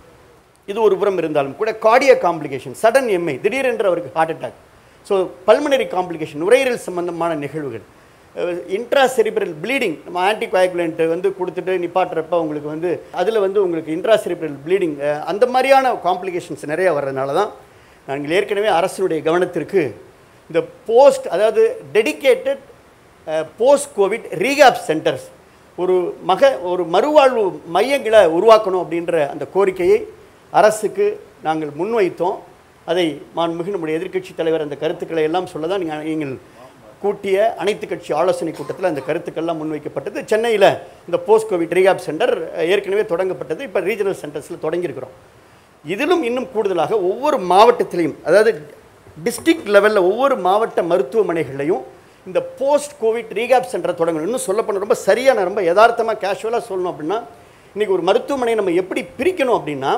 இது ஒரு புறம் இருந்தாலும் கூட கார்டிய காம்ப்ளிகேஷன் சடன் எம்ஐ திடீரென்று அவருக்கு heart attack so pulmonary complication நுரையீரல் சம்பந்தமான நிகழ்வுகள் இன்ட்ரா செரிப்ரல் ப்ளீடிங் நம்ம ஆன்டிகோயாகுலண்ட் வந்து கொடுத்துட்டு நிப்பாட்டுறப்ப உங்களுக்கு வந்து அதில் வந்து உங்களுக்கு இன்ட்ரா செரிப்ரல் ப்ளீடிங் அந்த மாதிரியான காம்ப்ளிகேஷன்ஸ் நிறைய வர்றதுனால தான் நாங்கள் ஏற்கனவே அரசினுடைய கவனத்திற்கு இந்த போஸ்ட் அதாவது dedicated post Covid rehab centres ஒரு மக ஒரு மறுவாழ்வு மையங்களை உருவாக்கணும் அப்படின்ற அந்த கோரிக்கையை அரசுக்கு நாங்கள் முன்வைத்தோம் அதை மாண்புமிகு நம்முடைய எதிர்க்கட்சி தலைவர் அந்த கருத்துக்களை எல்லாம் சொல்ல தான் நீங்கள் நீங்கள் கூட்டிய அனைத்து கட்சி ஆலோசனை கூட்டத்தில் அந்த கருத்துக்கள்லாம் முன்வைக்கப்பட்டது சென்னையில் இந்த போஸ்ட் கோவிட் ரீகாப் சென்டர் ஏற்கனவே தொடங்கப்பட்டது இப்போ ரீஜனல் சென்டர்ஸில் தொடங்கியிருக்கிறோம் இதிலும் இன்னும் கூடுதலாக ஒவ்வொரு மாவட்டத்திலையும் அதாவது டிஸ்ட்ரிக்ட் லெவலில் ஒவ்வொரு மாவட்ட மருத்துவமனைகளையும் இந்த போஸ்ட் கோவிட் ரீகாப் சென்டர் தொடங்கணும் இன்னும் சொல்லப்போனால் ரொம்ப சரியான ரொம்ப யதார்த்தமாக கேஷுவலாக சொல்லணும் அப்படின்னா இன்றைக்கி ஒரு மருத்துவமனையை நம்ம எப்படி பிரிக்கணும் அப்படின்னா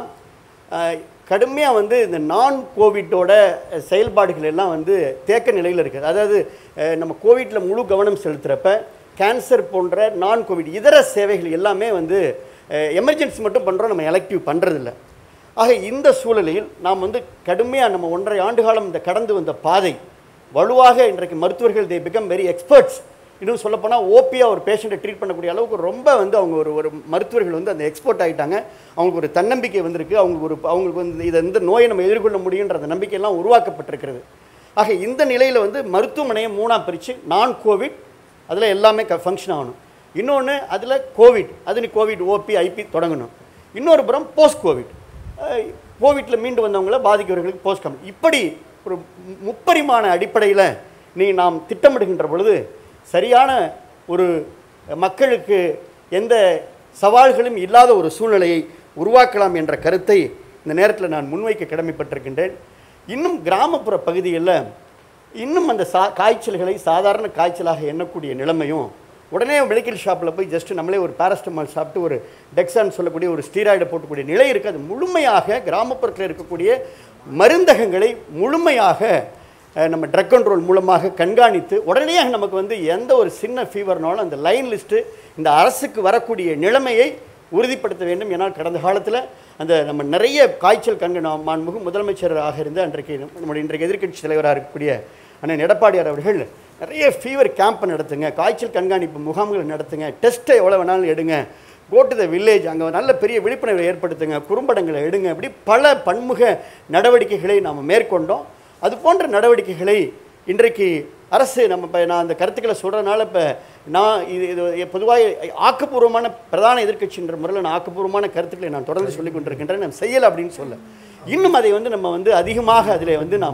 கடுமையாக வந்து இந்த நான் கோவிட்டோட செயல்பாடுகள் எல்லாம் வந்து தேக்க நிலையில் இருக்குது அதாவது அஹ், நம்ம கோவிட்டில் முழு கவனம் செலுத்துகிறப்ப கேன்சர் போன்ற நான் கோவிட் இதர சேவைகள் எல்லாமே வந்து எமர்ஜென்சி மட்டும் பண்ணுறோம் நம்ம எலக்டிவ் பண்ணுறதில்ல ஆக இந்த சூழலில் நாம் வந்து கடுமையாக நம்ம ஒன்றரை ஆண்டு காலம் இந்த கடந்து வந்த பாதை வலுவாக இன்றைக்கு மருத்துவர்கள் தே பிகம் வெரி எக்ஸ்பர்ட்ஸ் இன்னும் சொல்லப்போனால் ஓபியாக ஒரு பேஷண்ட்டை ட்ரீட் பண்ணக்கூடிய அளவுக்கு ரொம்ப வந்து அவங்க ஒரு ஒரு மருத்துவர்கள் வந்து அந்த எக்ஸ்போர்ட் ஆகிட்டாங்க அவங்களுக்கு ஒரு தன்னம்பிக்கை வந்திருக்கு அவங்களுக்கு ஒரு அவங்களுக்கு வந்து இதை இந்த நோயை நம்ம எதிர்கொள்ள முடியுன்ற அந்த நம்பிக்கையெல்லாம் உருவாக்கப்பட்டிருக்கிறது ஆக இந்த நிலையில் வந்து மருத்துவமனையை மூணாக பிரித்து நான் கோவிட் அதில் எல்லாமே க ஃபங்க்ஷன் ஆகணும் இன்னொன்று அதில் கோவிட் அது நீ கோவிட் ஓபி ஐபி தொடங்கணும் இன்னொரு புறம் போஸ்ட் கோவிட் கோவிட்டில் மீண்டு வந்தவங்கள பாதிக்கிறவர்களுக்கு போஸ்ட் கம் இப்படி ஒரு மு- முப்பரிமாண அடிப்படையில் நீ நாம் திட்டமிடுகின்ற பொழுது சரியான ஒரு மக்களுக்கு எந்த சவால்களும் இல்லாத ஒரு சூழ்நிலையை உருவாக்கலாம் என்ற கருத்தை இந்த நேரத்தில் நான் முன்வைக்க கடமைப்பட்டிருக்கின்றேன் இன்னும் கிராமப்புற பகுதிகளில் இன்னும் அந்த சா காய்ச்சல்களை சாதாரண காய்ச்சலாக எண்ணக்கூடிய நிலைமையும் உடனே மெடிக்கல் ஷாப்பில் போய் ஜஸ்ட் நம்மளே ஒரு பாராஸ்டமால் சாப்பிட்டு ஒரு டெக்ஸான் சொல்லக்கூடிய ஒரு ஸ்டீராய்டை போட்டக்கூடிய நிலை இருக்குது அது முழுமையாக கிராமப்புறத்தில் இருக்கக்கூடிய மருந்தகங்களை முழுமையாக அஹ், நம்ம ட்ரக் கண்ட்ரோல் மூலமாக கண்காணித்து உடனடியாக நமக்கு வந்து எந்த ஒரு சின்ன ஃபீவர்னாலும் அந்த லைன் லிஸ்ட்டு இந்த அரசுக்கு வரக்கூடிய நிலைமையை உறுதிப்படுத்த வேண்டும் ஏன்னால் கடந்த காலத்தில் அந்த நம்ம நிறைய காய்ச்சல் கண்க நாம் மாண்புமிகு முதலமைச்சராக இருந்த அன்றைக்கு நம்முடைய இன்றைக்கு எதிர்க்கட்சி தலைவராக இருக்கக்கூடிய அண்ணன் எடப்பாடியார் அவர்கள் நிறைய ஃபீவர் கேம்ப் நடத்துங்க காய்ச்சல் கண்காணிப்பு முகாம்கள் நடத்துங்க டெஸ்ட்டை எவ்வளோ வேணாலும் எடுங்க கோ டு த வில்லேஜ் அங்கே நல்ல பெரிய விழிப்புணர்வை ஏற்படுத்துங்க குறும்படங்களை எடுங்க இப்படி பல பன்முக நடவடிக்கைகளை நாம் மேற்கொண்டோம் அது போன்ற நடவடிக்கைகளை இன்றைக்கு அரசு நம்ம இப்போ நான் அந்த கருத்துக்களை சொல்கிறதுனால இப்போ நான் இது இது பொதுவாக ஆக்கப்பூர்வமான பிரதான எதிர்க்கட்சின்ற முறையில் நான் ஆக்கப்பூர்வமான கருத்துக்களை நான் தொடர்ந்து சொல்லிக் கொண்டிருக்கின்றேன் நான் செய்யலை அப்படின்னு சொல்ல இன்னும் அதை வந்து நம்ம வந்து அதிகமாக அதில் வந்து நாம்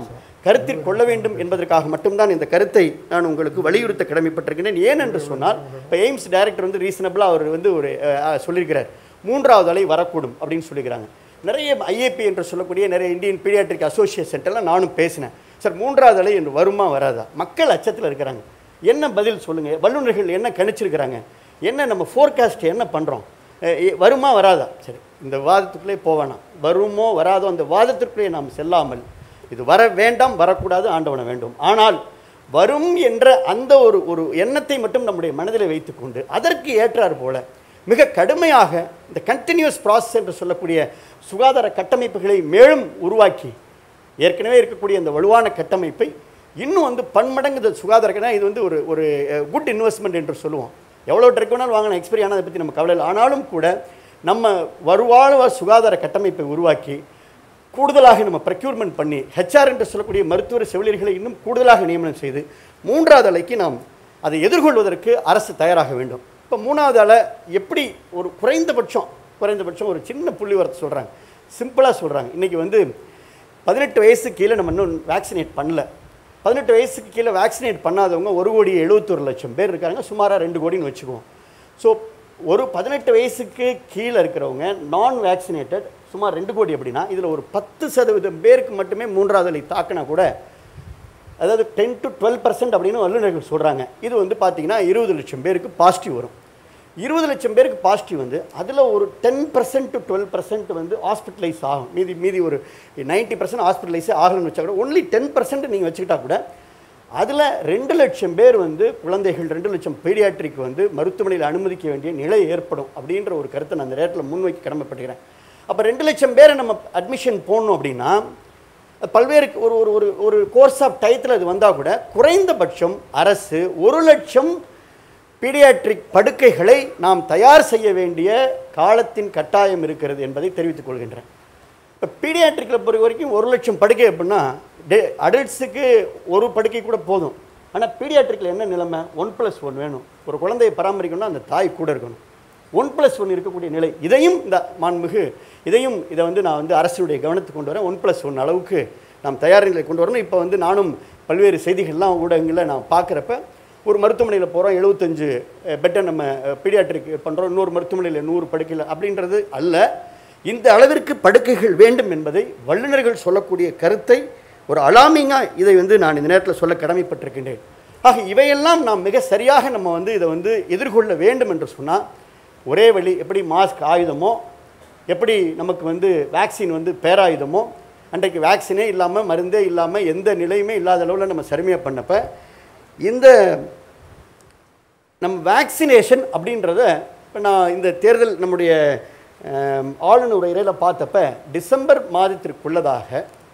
கருத்தில் கொள்ள வேண்டும் என்பதற்காக மட்டும்தான் இந்த கருத்தை நான் உங்களுக்கு வலியுறுத்த கடமைப்பட்டிருக்கிறேன் ஏன் என்று சொன்னால் இப்போ எய்ம்ஸ் டைரக்டர் வந்து ரீசனபிளாக அவர் வந்து ஒரு அஹ், சொல்லியிருக்கிறார் மூன்றாவது அலை வரக்கூடும் அப்படின்னு சொல்லிக்கிறாங்க நிறைய ஐஏபி என்று சொல்லக்கூடிய நிறைய இந்தியன் பீடியாட்ரிக் அசோசியேஷன்ட்டெல்லாம் நானும் பேசினேன் சார் மூன்றாவது அலை என்று வருமா வராதா மக்கள் அச்சத்தில் இருக்கிறாங்க என்ன பதில் சொல்லுங்கள் வல்லுநர்கள் என்ன கணிச்சிருக்கிறாங்க என்ன நம்ம ஃபோர்காஸ்ட் என்ன பண்ணுறோம் வருமா வராதா சரி இந்த வாதத்துக்குள்ளே போவேணாம் வருமோ வராதோ அந்த வாதத்திற்குள்ளே நாம் செல்லாமல் இது வர வேண்டாம் வரக்கூடாது ஆண்டவன வேண்டும் ஆனால் வரும் என்ற அந்த ஒரு ஒரு எண்ணத்தை மட்டும் நம்முடைய மனதில் வைத்துக்கொண்டு அதற்கு ஏற்றார் போல மிக கடுமையாக இந்த கண்டினியூஸ் ப்ராசஸ் என்று சொல்லக்கூடிய சுகாதார கட்டமைப்புகளை மேலும் உருவாக்கி ஏற்கனவே இருக்கக்கூடிய அந்த வலுவான கட்டமைப்பை இன்னும் வந்து பன்மடங்கு இந்த சுகாதார கட்டணம் இது வந்து ஒரு ஒரு குட் இன்வெஸ்ட்மெண்ட் என்று சொல்லுவோம் எவ்வளோ ட்ரக் வேணாலும் வாங்கின எக்ஸ்பீரி ஆனால் அதை பற்றி நம்ம கவலை இல்லை ஆனாலும் கூட நம்ம வருவாழ்வ சுகாதார கட்டமைப்பை உருவாக்கி கூடுதலாக நம்ம ப்ரக்யூர்மெண்ட் பண்ணி ஹெச்ஆர் என்று சொல்லக்கூடிய மருத்துவர் செவிலியர்களை இன்னும் கூடுதலாக நியமனம் செய்து மூன்றாவது அலைக்கு நாம் அதை எதிர்கொள்வதற்கு அரசு தயாராக வேண்டும் இப்போ மூணாவது அலை எப்படி ஒரு குறைந்தபட்சம் குறைந்தபட்சம் ஒரு சின்ன புள்ளி வரத்தை சொல்கிறாங்க சிம்பிளாக சொல்கிறாங்க இன்றைக்கி வந்து பதினெட்டு வயசுக்கு கீழே நம்ம இன்னும் வேக்சினேட் பண்ணல பதினெட்டு வயசுக்கு கீழே வேக்சினேட் பண்ணாதவங்க ஒரு கோடி எழுபத்தொரு லட்சம் பேர் இருக்காங்க சுமாராக ரெண்டு கோடின்னு வச்சுக்குவோம் ஸோ ஒரு பதினெட்டு வயசுக்கு கீழே இருக்கிறவங்க நான் வேக்சினேட்டட் சுமார் ரெண்டு கோடி அப்படின்னா இதில் ஒரு பத்து சதவீதம் பேருக்கு மட்டுமே மூன்றாவது அலை தாக்கினா கூட அதாவது டென் டு டுவெல் பர்சன்ட் அப்படின்னு வல்லுநர்கள் சொல்கிறாங்க இது வந்து பார்த்தீங்கன்னா இருபது லட்சம் பேருக்கு பாசிட்டிவ் வரும் இருபது லட்சம் பேருக்கு பாசிட்டிவ் வந்து அதில் ஒரு ten percent to twelve percent வந்து ஹாஸ்பிட்டலைஸ் ஆகும் மீதி மீதி ஒரு நைன்ட்டி பர்சன்ட் ஹாஸ்பிட்டலைஸே ஆகணும்னு வச்சா கூட ஒன்லி டென் பர்சன்ட் நீங்கள் வச்சுக்கிட்டா கூட அதில் ரெண்டு லட்சம் பேர் வந்து குழந்தைகள் ரெண்டு லட்சம் பீடியாட்ரிக் வந்து மருத்துவமனையில் அனுமதிக்க வேண்டிய நிலை ஏற்படும் அப்படின்ற ஒரு கருத்தை நான் அந்த நேரத்தில் முன்வைக்க கடமைப்பட்டுக்கிறேன் அப்போ ரெண்டு லட்சம் பேரை நம்ம அட்மிஷன் போடணும் அப்படின்னா பல்வேறு ஒரு ஒரு ஒரு ஒரு கோர்ஸ் ஆஃப் டயத்தில் அது வந்தால் கூட குறைந்தபட்சம் அரசு ஒரு லட்சம் பீடியாட்ரிக் படுக்கைகளை நாம் தயார் செய்ய வேண்டிய காலத்தின் கட்டாயம் இருக்கிறது என்பதை தெரிவித்துக் கொள்கின்றேன் இப்போ பீடியாட்ரிக்கில் பொறுத்த வரைக்கும் ஒரு லட்சம் படுக்கை அப்படின்னா டே அடல்ட்ஸுக்கு ஒரு படுக்கை கூட போதும் ஆனால் பீடியாட்ரிக்கில் என்ன நிலைமை ஒன் ப்ளஸ் ஒன் வேணும் ஒரு குழந்தையை பராமரிக்கணும்னா அந்த தாய் கூட இருக்கணும் ஒன் ப்ளஸ் ஒன் இருக்கக்கூடிய நிலை இதையும் இந்த மாண்புமிகு இதையும் இதை வந்து நான் வந்து அரசுடைய கவனத்துக்கு கொண்டு வரேன் ஒன் ப்ளஸ் ஒன் அளவுக்கு நாம் தயார் நிலை கொண்டு வரணும் இப்போ வந்து நானும் பல்வேறு செய்திகள்லாம் ஊடகங்களில் நான் பார்க்குறப்ப ஒரு மருத்துவமனையில் போகிறோம் எழுபத்தஞ்சு பெட்டை நம்ம பீடியாட்ரிக் பண்ணுறோம் இன்னொரு மருத்துவமனையில் நூறு படுக்கையில் அப்படின்றது அல்ல இந்த அளவிற்கு படுக்கைகள் வேண்டும் என்பதை வல்லுநர்கள் சொல்லக்கூடிய கருத்தை ஒரு அலாமிங்காக இதை வந்து நான் இந்த நேரத்தில் சொல்ல கடமைப்பட்டிருக்கின்றேன் ஆக இவையெல்லாம் நாம் மிக சரியாக நம்ம வந்து இதை வந்து எதிர்கொள்ள வேண்டும் என்று சொன்னால் ஒரே வழி எப்படி மாஸ்க் ஆயுதமோ எப்படி நமக்கு வந்து வேக்சின் வந்து பேராயுதமோ அன்றைக்கு வேக்சினே இல்லாமல் மருந்தே இல்லாமல் எந்த நிலையுமே இல்லாத அளவில் நம்ம சரிமையாக பண்ணப்ப இந்த நம்ம வேக்சினேஷன் அப்படின்றத இப்போ நான் இந்த தேர்தல் நம்முடைய அஹ், ஆளுநர் உரையில் பார்த்தப்ப டிசம்பர் மாதத்திற்குள்ளதாக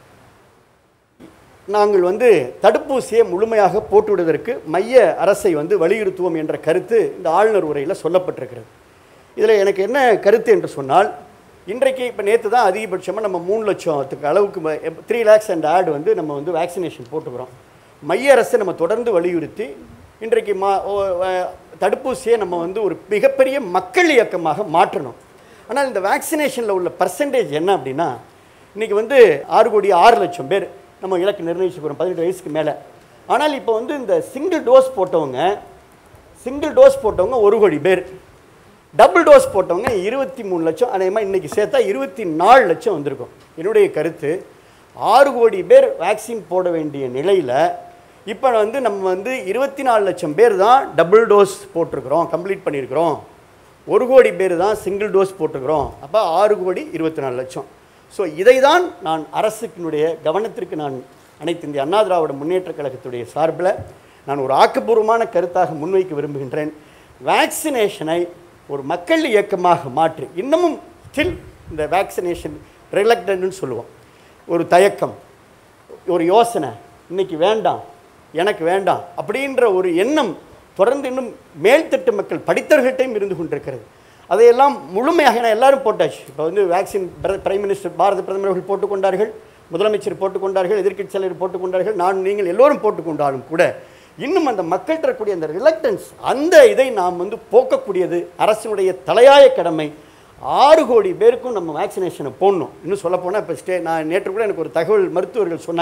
நாங்கள் வந்து தடுப்பூசியை முழுமையாக போட்டுவிடுவதற்கு மைய அரசை வந்து வலியுறுத்துவோம் என்ற கருத்து இந்த ஆளுநர் உரையில் சொல்லப்பட்டிருக்கிறது இதில் எனக்கு என்ன கருத்து என்று சொன்னால் இன்றைக்கு இப்போ நேற்று தான் அதிகபட்சமாக நம்ம மூணு லட்சத்துக்கு அளவுக்கு த்ரீ லேக்ஸ் அண்ட் ஆட் வந்து நம்ம வந்து வேக்சினேஷன் போட்டுக்கிறோம் மைய அரசை நம்ம தொடர்ந்து வலியுறுத்தி இன்றைக்கு மா ஓ- அஹ் தடுப்பூசியை நம்ம வந்து ஒரு மிகப்பெரிய மக்கள் இயக்கமாக மாற்றணும் ஆனால் இந்த வேக்சினேஷனில் உள்ள பர்சன்டேஜ் என்ன அப்படின்னா இன்றைக்கி வந்து ஆறு கோடி ஆறு லட்சம் பேர் நம்ம இலக்கு நிர்ணயிச்சுக்கிறோம் பதினெட்டு வயசுக்கு மேலே ஆனால் இப்போ வந்து இந்த சிங்கிள் டோஸ் போட்டவங்க சிங்கிள் டோஸ் போட்டவங்க ஒரு கோடி பேர் டபுள் டோஸ் போட்டவங்க இருபத்தி மூணு லட்சம் அநேகமாக இன்றைக்கி சேர்த்தா இருபத்தி நாலு லட்சம் வந்திருக்கும் என்னுடைய கருத்து ஆறு கோடி பேர் வேக்சின் போட வேண்டிய நிலையில் இப்போ வந்து நம்ம வந்து இருபத்தி நாலு லட்சம் பேர் தான் டபுள் டோஸ் போட்டிருக்கிறோம் கம்ப்ளீட் பண்ணியிருக்கிறோம் ஒரு கோடி பேர் தான் சிங்கிள் டோஸ் போட்டிருக்கிறோம் அப்போ ஆறு கோடி இருபத்தி நாலு லட்சம் ஸோ இதை தான் நான் அரசுக்கினுடைய கவனத்திற்கு நான் அனைத்து இந்திய அண்ணா திராவிட முன்னேற்றக் கழகத்துடைய சார்பில் நான் ஒரு ஆக்கப்பூர்வமான கருத்தாக முன்வைக்க விரும்புகின்றேன் வேக்சினேஷனை ஒரு மக்கள் இயக்கமாக மாற்றி இன்னமும் ஸ்டில் இந்த வேக்சினேஷன் ரிலக்டன்ட்னு சொல்லுவோம் ஒரு தயக்கம் ஒரு யோசனை இன்னைக்கு வேண்டாம் எனக்கு வேண்டாம் அப்படின்ற ஒரு எண்ணம் தொடர்ந்து இன்னும் மேல்தட்டு மக்கள் படித்தவர்கள்ட்டையும் இருந்து கொண்டிருக்கிறது அதையெல்லாம் முழுமையாக ஏன்னா எல்லாரும் போட்டாச்சு இப்போ வந்து வேக்சின் பிரைம் மினிஸ்டர் பாரத பிரதமர் அவர்கள் போட்டுக்கொண்டார்கள் முதலமைச்சர் போட்டுக்கொண்டார்கள் எதிர்க்கட்சி தலைவர் போட்டுக்கொண்டார்கள் நான் நீங்கள் எல்லோரும் போட்டுக்கொண்டாலும் கூட இன்னும் அந்த மக்கள் தரக்கூடிய அந்த ரிலக்டன்ஸ் அந்த இதை நாம் வந்து போக்கக்கூடியது அரசினுடைய தலையாய கடமை ஆறு கோடி பேருக்கும் நம்ம வேக்சினேஷனை போடணும் இன்னும் சொல்லப்போனால் இப்போ ஸ்டே நான் நேற்று கூட எனக்கு ஒரு தகவல் மருத்துவர்கள் சொன்னாங்க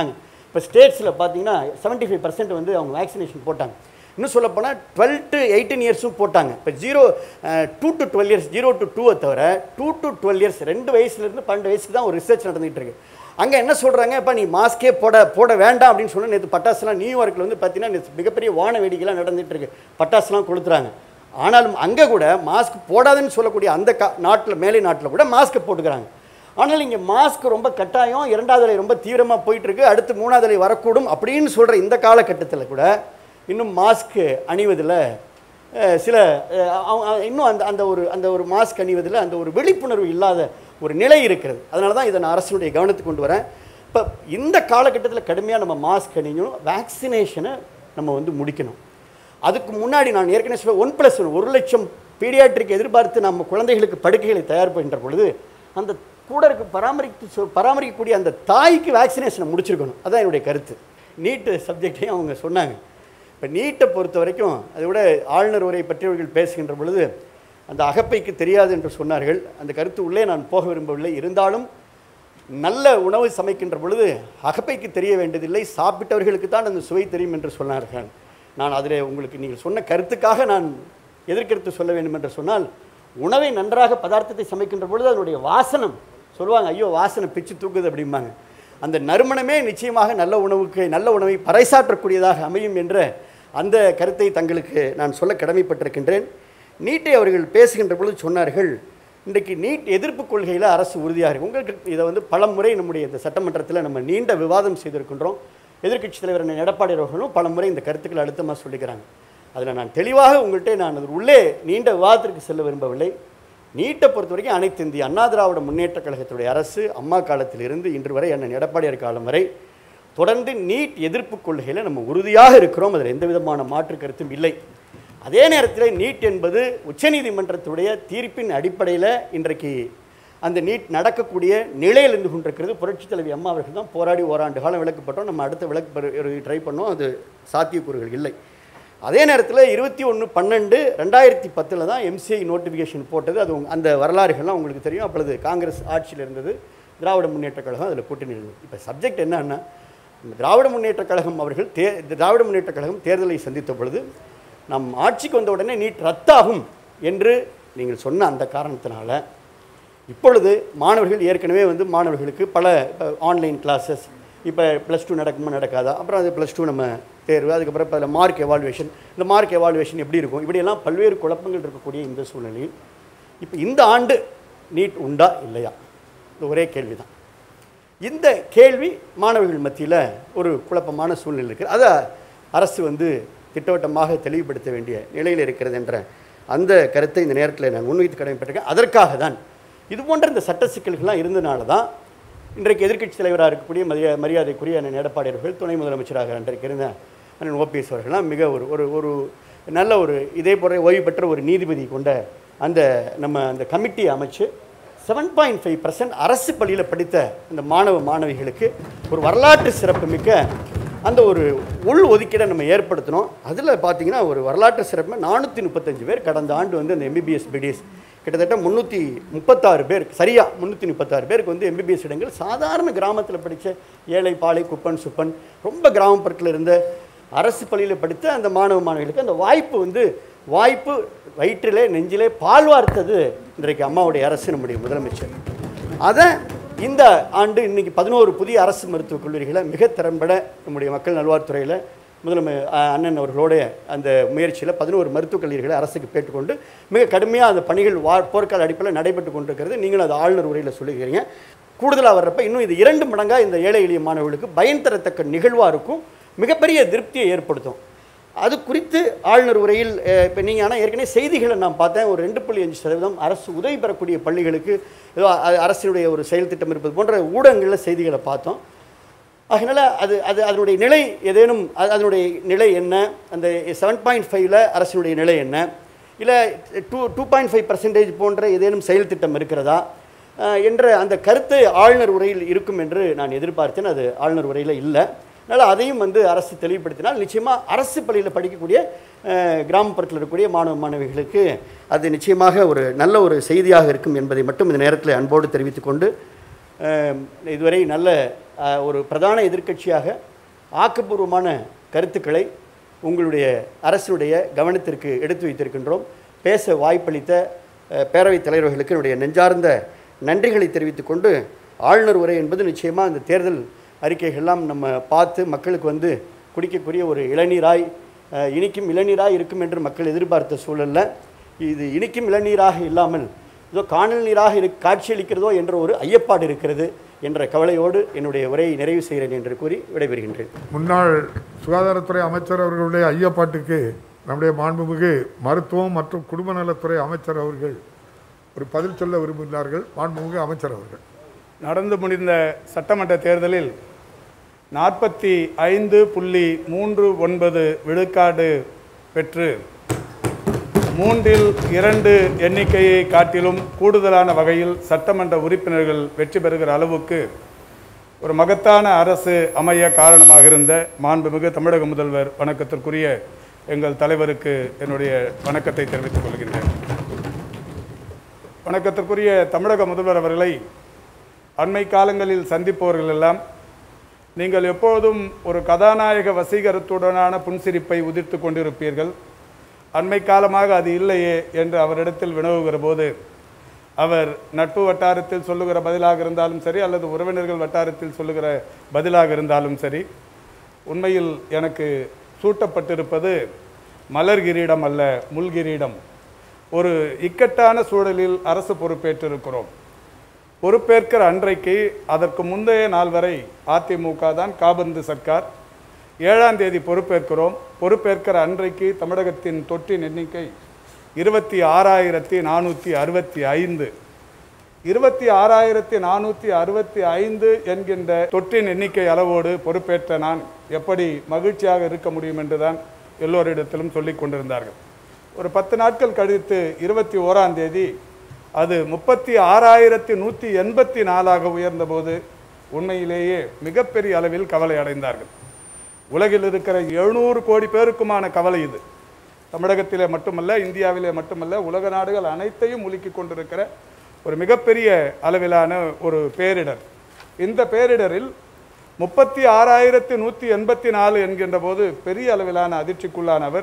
இப்போ ஸ்டேட்ஸில் பார்த்தீங்கன்னா 75% ஃபைவ் பர்சன்ட் வந்து அவங்க வேக்சினேஷன் போட்டாங்க இன்னும் சொல்ல போனால் டுவெல் டு எயிட்டீன் இயர்ஸும் போட்டாங்க இப்போ zero two to twelve years zero to டூவை தவிர டூ டு டுவெல் இயர்ஸ் ரெண்டு வயசுலேருந்து பன்னெண்டு வயசுக்கு தான் ஒரு ரிசர்ச் நடந்துகிட்டு இருக்கு அங்கே என்ன சொல்கிறாங்க இப்போ நீ மாஸ்கே போட போட வேண்டாம் அப்படின்னு சொன்னால் நேற்று பட்டாசுலாம் நியூயார்க்கில் வந்து பார்த்தீங்கன்னா நேத்து மிகப்பெரிய வான வேடிக்கைலாம் நடந்துட்டு இருக்கு பட்டாசுலாம் கொளுத்துறாங்க ஆனாலும் அங்கே கூட மாஸ்க் போடாதுன்னு சொல்லக்கூடிய அந்த கா நாட்டில் மேலை நாட்டில் கூட மாஸ்க் போட்டுக்கிறாங்க ஆனால் இங்கே மாஸ்க் ரொம்ப கட்டாயம் இரண்டாவது அலை ரொம்ப தீவிரமாக போயிட்டு இருக்கு அடுத்து மூணாவது அலை வரக்கூடும் அப்படின்னு சொல்கிற இந்த காலகட்டத்தில் கூட இன்னும் மாஸ்க் அணிவதில் அஹ், சில அஹ், அவங்க- அவங்க இன்னும் அந்த அந்த ஒரு அந்த ஒரு மாஸ்க் அணிவதில் அந்த ஒரு விழிப்புணர்வு இல்லாத ஒரு நிலை இருக்கிறது அதனால தான் இதை நான் அரசுடைய கவனத்துக்கு கொண்டு வரேன் இப்போ இந்த காலகட்டத்தில் கடுமையாக நம்ம மாஸ்க் அணியணும் வேக்சினேஷனை நம்ம வந்து முடிக்கணும் அதுக்கு முன்னாடி நான் ஏற்கனவே சொல்ல ஒன் ப்ளஸ் ஒன் ஒரு லட்சம் பீடியாட்ரிக் எதிர்பார்த்து நம்ம குழந்தைகளுக்கு படுக்கைகளை தயார் பண்ணுற பொழுது அந்த கூட இருக்க பராமரித்து சொ- பராமரிக்கக்கூடிய அந்த தாய்க்கு வேக்சினேஷனை முடிச்சிருக்கணும் அதான் என்னுடைய கருத்து நீட்டு சப்ஜெக்டையும் அவங்க சொன்னாங்க இப்போ நீட்டை பொறுத்த வரைக்கும் அதை விட ஆளுநர் உரை பற்றியவர்கள் பேசுகின்ற பொழுது அந்த அகப்பைக்கு தெரியாது என்று சொன்னார்கள் அந்த கருத்து உள்ளே நான் போக விரும்பவில்லை இருந்தாலும் நல்ல உணவு சமைக்கின்ற பொழுது அகப்பைக்கு தெரிய வேண்டியதில்லை சாப்பிட்டவர்களுக்கு தான் அந்த சுவை தெரியும் என்று சொன்னார்கள் நான் அதில் உங்களுக்கு நீங்கள் சொன்ன கருத்துக்காக நான் எதிர்கருத்து சொல்ல வேண்டும் என்று சொன்னால் உணவை நன்றாக பதார்த்தத்தை சமைக்கின்ற பொழுது அதனுடைய வாசனம் சொல்லுவாங்க ஐயோ வாசனை பிச்சு தூக்குது அப்படிம்பாங்க அந்த நறுமணமே நிச்சயமாக நல்ல உணவுக்கு நல்ல உணவை பறைசாற்றக்கூடியதாக அமையும் என்ற அந்த கருத்தை தங்களுக்கு நான் சொல்ல கடமைப்பட்டிருக்கின்றேன் நீட்டை அவர்கள் பேசுகின்ற பொழுது சொன்னார்கள் இன்றைக்கு நீட் எதிர்ப்பு கொள்கையில் அரசு உறுதியாக இருக்கு உங்களுக்கு இதை வந்து பல முறை நம்முடைய இந்த சட்டமன்றத்தில் நம்ம நீண்ட விவாதம் செய்திருக்கின்றோம் எதிர்க்கட்சித் தலைவர் அண்ணன் எடப்பாடி அவர்களும் பல முறை இந்த கருத்துக்களை அழுத்தமாக சொல்லிக்கிறாங்க அதில் நான் தெளிவாக உங்கள்கிட்ட நான் அது உள்ளே நீண்ட விவாதத்திற்கு செல்ல விரும்பவில்லை நீட்டை பொறுத்த வரைக்கும் அனைத்து இந்திய அண்ணா திராவிட முன்னேற்றக் கழகத்துடைய அரசு அம்மா காலத்திலிருந்து இன்று வரை அண்ணன் எடப்பாடியார் காலம் வரை தொடர்ந்து நீட் எதிர்ப்பு கொள்கையில் நம்ம உறுதியாக இருக்கிறோம் அதில் எந்த விதமான மாற்று கருத்தும் இல்லை அதே நேரத்தில் நீட் என்பது உச்சநீதிமன்றத்துடைய தீர்ப்பின் அடிப்படையில் இன்றைக்கு அந்த நீட் நடக்கக்கூடிய நிலையில் இருந்து கொண்டிருக்கிறது புரட்சித் தலைவி அம்மா அவர்கள் தான் போராடி ஓராண்டு காலம் விளக்கப்பட்டோம் நம்ம அடுத்த விளக்கு ட்ரை பண்ணோம் அது சாத்தியக்கூறுகள் இல்லை அதே நேரத்தில் இருபத்தி ஒன்று பன்னெண்டு ரெண்டாயிரத்தி பத்தில் தான் எம்சிஐ நோட்டிஃபிகேஷன் போட்டது அது உங்க- அந்த வரலாறுகள்லாம் உங்களுக்கு தெரியும் அப்பொழுது காங்கிரஸ் ஆட்சியில் இருந்தது திராவிட முன்னேற்றக் கழகம் அதில் கூட்டணி இருந்தது இப்போ சப்ஜெக்ட் என்னன்னா இந்த திராவிட முன்னேற்றக் கழகம் அவர்கள் தே திராவிட முன்னேற்றக் கழகம் தேர்தலை சந்தித்த பொழுது நம் ஆட்சிக்கு வந்த உடனே நீட் ரத்தாகும் என்று நீங்கள் சொன்ன அந்த காரணத்தினால இப்பொழுது மாணவர்கள் ஏற்கனவே வந்து மாணவர்களுக்கு பல ஆன்லைன் கிளாஸஸ் இப்போ ப்ளஸ் டூ நடக்குமா நடக்காதா அப்புறம் அது ப்ளஸ் டூ நம்ம தேர்வு அதுக்கப்புறம் இப்போ அதில் மார்க் எவாலுவேஷன் இந்த மார்க் எவாலுவேஷன் எப்படி இருக்கும் இப்படியெல்லாம் பல்வேறு குழப்பங்கள் இருக்கக்கூடிய இந்த சூழ்நிலையில் இப்போ இந்த ஆண்டு நீட் உண்டா இல்லையா இந்த ஒரே கேள்வி தான் இந்த கேள்வி மாணவர்கள் மத்தியில் ஒரு குழப்பமான சூழ்நிலை இருக்குது அதை அரசு வந்து திட்டவட்டமாக தெளிவுபடுத்த வேண்டிய நிலையில் இருக்கிறது என்ற அந்த கருத்தை இந்த நேரத்தில் நான் முன்வைத்து கடமைப்பட்டிருக்கேன் அதற்காக தான் இது போன்ற இந்த சட்ட சிக்கல்கள்லாம் இருந்தனால தான் இன்றைக்கு எதிர்க்கட்சி தலைவராக இருக்கக்கூடிய மரியா மரியாதைக்குரிய அண்ணன் எடப்பாடி அவர்கள் துணை முதலமைச்சராக அன்றைக்கு இருந்த அண்ணன் ஓபிஎஸ் அவர்கள்லாம் மிக ஒரு ஒரு ஒரு நல்ல ஒரு இதே போல ஓய்வு பெற்ற ஒரு நீதிபதி கொண்ட அந்த நம்ம அந்த கமிட்டியை அமைச்சு செவன் பாயிண்ட் ஃபைவ் பர்சன்ட் அரசு பள்ளியில் படித்த இந்த மாணவ மாணவிகளுக்கு ஒரு வரலாற்று சிறப்புமிக்க அந்த ஒரு உள் ஒதுக்கீடை நம்ம ஏற்படுத்தினோம் அதில் பார்த்தீங்கன்னா ஒரு வரலாற்று சிறப்பு நானூற்றி முப்பத்தஞ்சு பேர் கடந்த ஆண்டு வந்து அந்த எம்பிபிஎஸ் பிடிஎஸ் கிட்டத்தட்ட முந்நூற்றி முப்பத்தாறு பேர் சரியா முந்நூற்றி முப்பத்தாறு பேருக்கு வந்து எம்பிபிஎஸ் இடங்கள் சாதாரண கிராமத்தில் படித்த ஏழை பாலை குப்பன் சுப்பன் ரொம்ப கிராமப்புறத்தில் இருந்த அரசு பள்ளியில் படித்த அந்த மாணவ மாணவிகளுக்கு அந்த வாய்ப்பு வந்து வாய்ப்பு வயிற்றிலே நெஞ்சிலே பால் வார்த்தது இன்றைக்கு அம்மாவுடைய அரசு நம்முடைய முதலமைச்சர் அதை இந்த ஆண்டு இன்னைக்கு பதினோரு புதிய அரசு மருத்துவக் கல்லூரிகளை மிக திறம்பட நம்முடைய மக்கள் நல்வாழ்வுத்துறையில் முதலமை அஹ், அண்ணன் அவர்களோட அந்த முயற்சியில் பதினோரு மருத்துவக் கல்லூரிகளை அரசுக்கு பெற்றுக்கொண்டு மிக கடுமையாக அந்த பணிகள் வா போர்க்கால அடிப்படையில் நடைபெற்று கொண்டிருக்கிறது நீங்களும் அது ஆளுநர் உரையில் சொல்லுகிறீங்க கூடுதலாக வர்றப்ப இன்னும் இது இரண்டு மடங்காக இந்த ஏழை எளிய மாணவர்களுக்கு பயன் தரத்தக்க நிகழ்வாக இருக்கும் மிகப்பெரிய திருப்தியை ஏற்படுத்தும் அது குறித்து ஆளுநர் உரையில் இப்போ நீங்கள் ஆனால் ஏற்கனவே செய்திகளை நான் பார்த்தேன் ஒரு ரெண்டு புள்ளி அஞ்சு சதவீதம் அரசு உதவி பெறக்கூடிய பள்ளிகளுக்கு ஏதோ அ- அரசினுடைய ஒரு செயல் திட்டம் இருப்பது போன்ற ஊடகங்களில் செய்திகளை பார்த்தோம் அதனால் அது அது அதனுடைய நிலை ஏதேனும் அது- அதனுடைய நிலை என்ன அந்த செவன் பாயிண்ட் ஃபைவ்ல அரசினுடைய நிலை என்ன இல்லை two two point five percentage போன்ற ஏதேனும் செயல் திட்டம் இருக்கிறதா அஹ், என்ற அந்த கருத்து ஆளுநர் உரையில் இருக்கும் என்று நான் எதிர்பார்த்தேன் அது ஆளுநர் உரையில் இல்லை அதனால் அதையும் வந்து அரசு தெளிவுபடுத்தினால் நிச்சயமாக அரசு பள்ளியில் படிக்கக்கூடிய அஹ், கிராமப்புறத்தில் இருக்கக்கூடிய மாணவ மாணவிகளுக்கு அது நிச்சயமாக ஒரு நல்ல ஒரு செய்தியாக இருக்கும் என்பதை மட்டும் இந்த நேரத்தில் அன்போடு தெரிவித்துக்கொண்டு அஹ், இதுவரை நல்ல அஹ், ஒரு பிரதான எதிர்க்கட்சியாக ஆக்கப்பூர்வமான கருத்துக்களை உங்களுடைய அரசினுடைய கவனத்திற்கு எடுத்து வைத்திருக்கின்றோம் பேச வாய்ப்பளித்த அஹ், பேரவைத் தலைவர்களுக்கு என்னுடைய நெஞ்சார்ந்த நன்றிகளை தெரிவித்துக் கொண்டு ஆளுநர் உரை என்பது நிச்சயமாக இந்த தேர்தல் அறிக்கைகள்லாம் நம்ம பார்த்து மக்களுக்கு வந்து குடிக்கக்கூடிய ஒரு இளநீராய் அஹ், இனிக்கும் இளநீராய் இருக்கும் என்று மக்கள் எதிர்பார்த்த சூழல்ல இது இனிக்கும் இளநீராக இல்லாமல் ஏதோ காணல் நீராக இரு காட்சியளிக்கிறதோ என்ற ஒரு ஐயப்பாடு இருக்கிறது என்ற கவலையோடு என்னுடைய உரையை நிறைவு செய்கிறேன் என்று கூறி விடைபெறுகின்றேன் முன்னாள் சுகாதாரத்துறை அமைச்சர் அவர்களுடைய ஐயப்பாட்டுக்கு நம்முடைய மாண்புமிகு மருத்துவம் மற்றும் குடும்ப நலத்துறை அமைச்சர் அவர்கள் ஒரு பதில் சொல்ல விரும்புகிறார்கள் மாண்புமிகு அமைச்சர் அவர்கள் நடந்து முடிந்த சட்டமன்ற தேர்தலில் நாற்பத்தி ஐந்து புள்ளி மூன்று ஒன்பது விழுக்காடு பெற்று மூன்றில் இரண்டு எண்ணிக்கையை காட்டிலும் கூடுதலான வகையில் சட்டமன்ற உறுப்பினர்கள் வெற்றி பெறுகிற அளவுக்கு ஒரு மகத்தான அரசு அமைய காரணமாக இருந்த மாண்புமிகு தமிழக முதல்வர் வணக்கத்திற்குரிய எங்கள் தலைவருக்கு என்னுடைய வணக்கத்தை தெரிவித்துக் கொள்கின்றேன் வணக்கத்திற்குரிய தமிழக முதல்வர் அவர்களை அண்மை காலங்களில் சந்திப்பவர்கள் எல்லாம் நீங்கள் எப்பொழுதும் ஒரு கதாநாயக வசீகரத்துடனான புன்சிரிப்பை உதிர்த்து கொண்டிருப்பீர்கள் அண்மை காலமாக அது இல்லையே என்று அவரிடத்தில் வினவுகிற போது அவர் நட்பு வட்டாரத்தில் சொல்லுகிற பதிலாக இருந்தாலும் சரி அல்லது உறவினர்கள் வட்டாரத்தில் சொல்லுகிற பதிலாக இருந்தாலும் சரி உண்மையில் எனக்கு சூட்டப்பட்டிருப்பது மலர் கிரீடம் அல்ல முள் கிரீடம் ஒரு இக்கட்டான சூழலில் அரசு பொறுப்பேற்றிருக்கிறோம் பொறுப்பேற்கிற அன்றைக்கு அதற்கு முந்தைய நாள் வரை அதிமுக தான் காபந்து சர்க்கார் ஏழாம் தேதி பொறுப்பேற்கிறோம் பொறுப்பேற்கிற அன்றைக்கு தமிழகத்தின் தொற்றின் எண்ணிக்கை இருபத்தி ஆறாயிரத்தி நானூற்றி அறுபத்தி ஐந்து இருபத்தி ஆறாயிரத்தி நானூற்றி அறுபத்தி ஐந்து என்கின்ற தொற்றின் எண்ணிக்கை அளவோடு பொறுப்பேற்ற நான் எப்படி மகிழ்ச்சியாக இருக்க முடியும் என்றுதான் எல்லோரிடத்திலும் சொல்லிக் கொண்டிருந்தார்கள் ஒரு பத்து நாட்கள் கழித்து இருபத்தி ஓராம் தேதி அது முப்பத்தி ஆறாயிரத்தி நூற்றி எண்பத்தி நாலாக உயர்ந்தபோது உண்மையிலேயே மிகப்பெரிய அளவில் கவலை அடைந்தார்கள் உலகில் இருக்கிற எழுநூறு கோடி பேருக்குமான கவலை இது தமிழகத்திலே மட்டுமல்ல இந்தியாவிலே மட்டுமல்ல உலக நாடுகள் அனைத்தையும் உலுக்கிக் கொண்டிருக்கிற ஒரு மிகப்பெரிய அளவிலான ஒரு பேரிடர் இந்த பேரிடரில் முப்பத்தி ஆறாயிரத்தி நூற்றி எண்பத்தி நாலு என்கின்ற போது பெரிய அளவிலான அதிர்ச்சிக்குள்ளானவர்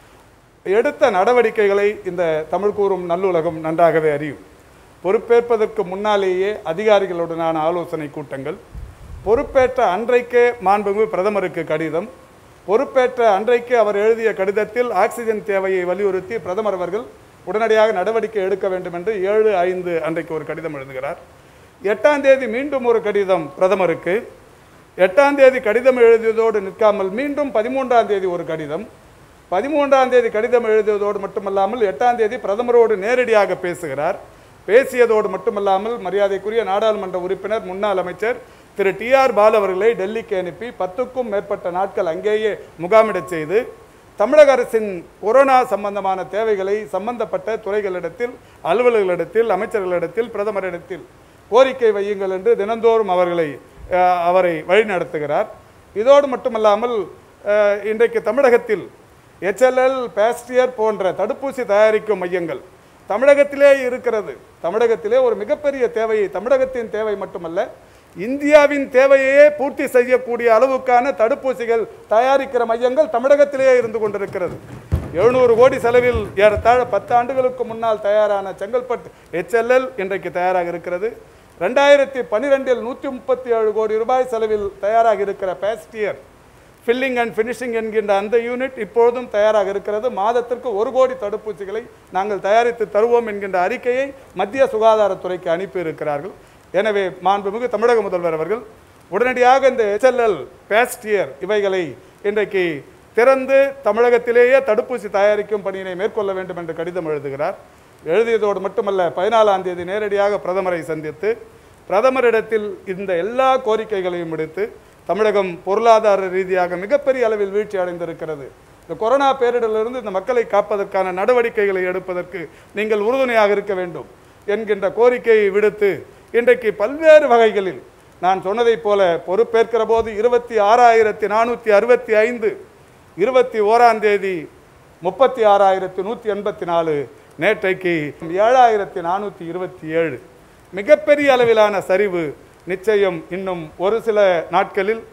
எடுத்த நடவடிக்கைகளை இந்த தமிழ் கூறும் நல்லுலகம் நன்றாகவே அறியும் பொறுப்பேற்பதற்கு முன்னாலேயே அதிகாரிகளுடனான ஆலோசனை கூட்டங்கள் பொறுப்பேற்ற அன்றைக்கே மாண்புமிகு பிரதமருக்கு கடிதம் பொறுப்பேற்ற அன்றைக்கு அவர் எழுதிய கடிதத்தில் ஆக்சிஜன் தேவையை வலியுறுத்தி பிரதமர் அவர்கள் உடனடியாக நடவடிக்கை எடுக்க வேண்டும் என்று ஏழு ஐந்து அன்றைக்கு ஒரு கடிதம் எழுதுகிறார் எட்டாம் தேதி மீண்டும் ஒரு கடிதம் பிரதமருக்கு எட்டாம் தேதி கடிதம் எழுதியதோடு நிற்காமல் மீண்டும் பதிமூன்றாம் தேதி ஒரு கடிதம் பதிமூன்றாம் தேதி கடிதம் எழுதியதோடு மட்டுமல்லாமல் எட்டாம் தேதி பிரதமரோடு நேரடியாக பேசுகிறார் பேசியதோடு மட்டுமல்லாமல் மரியாதைக்குரிய நாடாளுமன்ற உறுப்பினர் முன்னாள் அமைச்சர் திரு டி ஆர் பால் அவர்களை டெல்லிக்கு அனுப்பி பத்துக்கும் மேற்பட்ட நாட்கள் அங்கேயே முகாமிடச் செய்து தமிழக அரசின் கொரோனா சம்பந்தமான தேவைகளை சம்பந்தப்பட்ட துறைகளிடத்தில் அலுவலர்களிடத்தில் அமைச்சர்களிடத்தில் பிரதமரிடத்தில் கோரிக்கை வையுங்கள் என்று தினந்தோறும் அவர்களை அஹ், அவரை வழிநடத்துகிறார் இதோடு மட்டுமல்லாமல் அஹ், இன்றைக்கு தமிழகத்தில் எச்எல்எல் பாஸ்டியர் போன்ற தடுப்பூசி தயாரிக்கும் மையங்கள் தமிழகத்திலே இருக்கிறது தமிழகத்திலே ஒரு மிகப்பெரிய தேவையை தமிழகத்தின் தேவை மட்டுமல்ல இந்தியாவின் தேவையே பூர்த்தி செய்யக்கூடிய அளவுக்கான தடுப்பூசிகள் தயாரிக்கிற மையங்கள் தமிழகத்திலேயே இருந்து கொண்டிருக்கிறது எழுநூறு கோடி செலவில் ஏறத்தாழ பத்து ஆண்டுகளுக்கு முன்னால் தயாரான செங்கல்பட்டு எச்எல்எல் இன்றைக்கு தயாராக இருக்கிறது ரெண்டாயிரத்தி பன்னிரெண்டில் நூற்றி முப்பத்தி ஏழு கோடி ரூபாய் செலவில் தயாராக இருக்கிற பாஸ்டியர் ஃபில்லிங் அண்ட் ஃபினிஷிங் என்கின்ற அந்த யூனிட் இப்பொழுதும் தயாராக இருக்கிறது மாதத்திற்கு ஒரு கோடி தடுப்பூசிகளை நாங்கள் தயாரித்து தருவோம் என்கின்ற அறிக்கையை மத்திய சுகாதாரத்துறைக்கு அனுப்பி இருக்கிறார்கள் எனவே மாண்புமிகு தமிழக முதல்வர் அவர்கள் உடனடியாக இந்த எச்எல்எல் பேஸ்டியர் இவைகளை இன்றைக்கு திறந்து தமிழகத்திலேயே தடுப்பூசி தயாரிக்கும் பணியினை மேற்கொள்ள வேண்டும் என்று கடிதம் எழுதுகிறார் எழுதியதோடு மட்டுமல்ல பதினாலாம் தேதி நேரடியாக பிரதமரை சந்தித்து பிரதமரிடத்தில் இந்த எல்லா கோரிக்கைகளையும் விடுத்து தமிழகம் பொருளாதார ரீதியாக மிகப்பெரிய அளவில் வீழ்ச்சி அடைந்திருக்கிறது இந்த கொரோனா பேரிடரிலிருந்து இந்த மக்களை காப்பதற்கான நடவடிக்கைகளை எடுப்பதற்கு நீங்கள் உறுதுணையாக இருக்க வேண்டும் என்கின்ற கோரிக்கையை விடுத்து இன்றைக்கு பல்வேறு வகைகளில் நான் சொன்னதைப் போல பொறுப்பேற்கிற போது இருபத்தி ஆறாயிரத்தி நானூற்றி அறுபத்தி ஐந்து இருபத்தி ஓராம் தேதி முப்பத்தி ஆறாயிரத்தி நூற்றி எண்பத்தி நாலு நேற்றைக்கு ஏழாயிரத்தி நானூற்றி இருபத்தி ஏழு மிகப்பெரிய அளவிலான சரிவு நிச்சயம் இன்னும் ஒரு சில நாட்களில்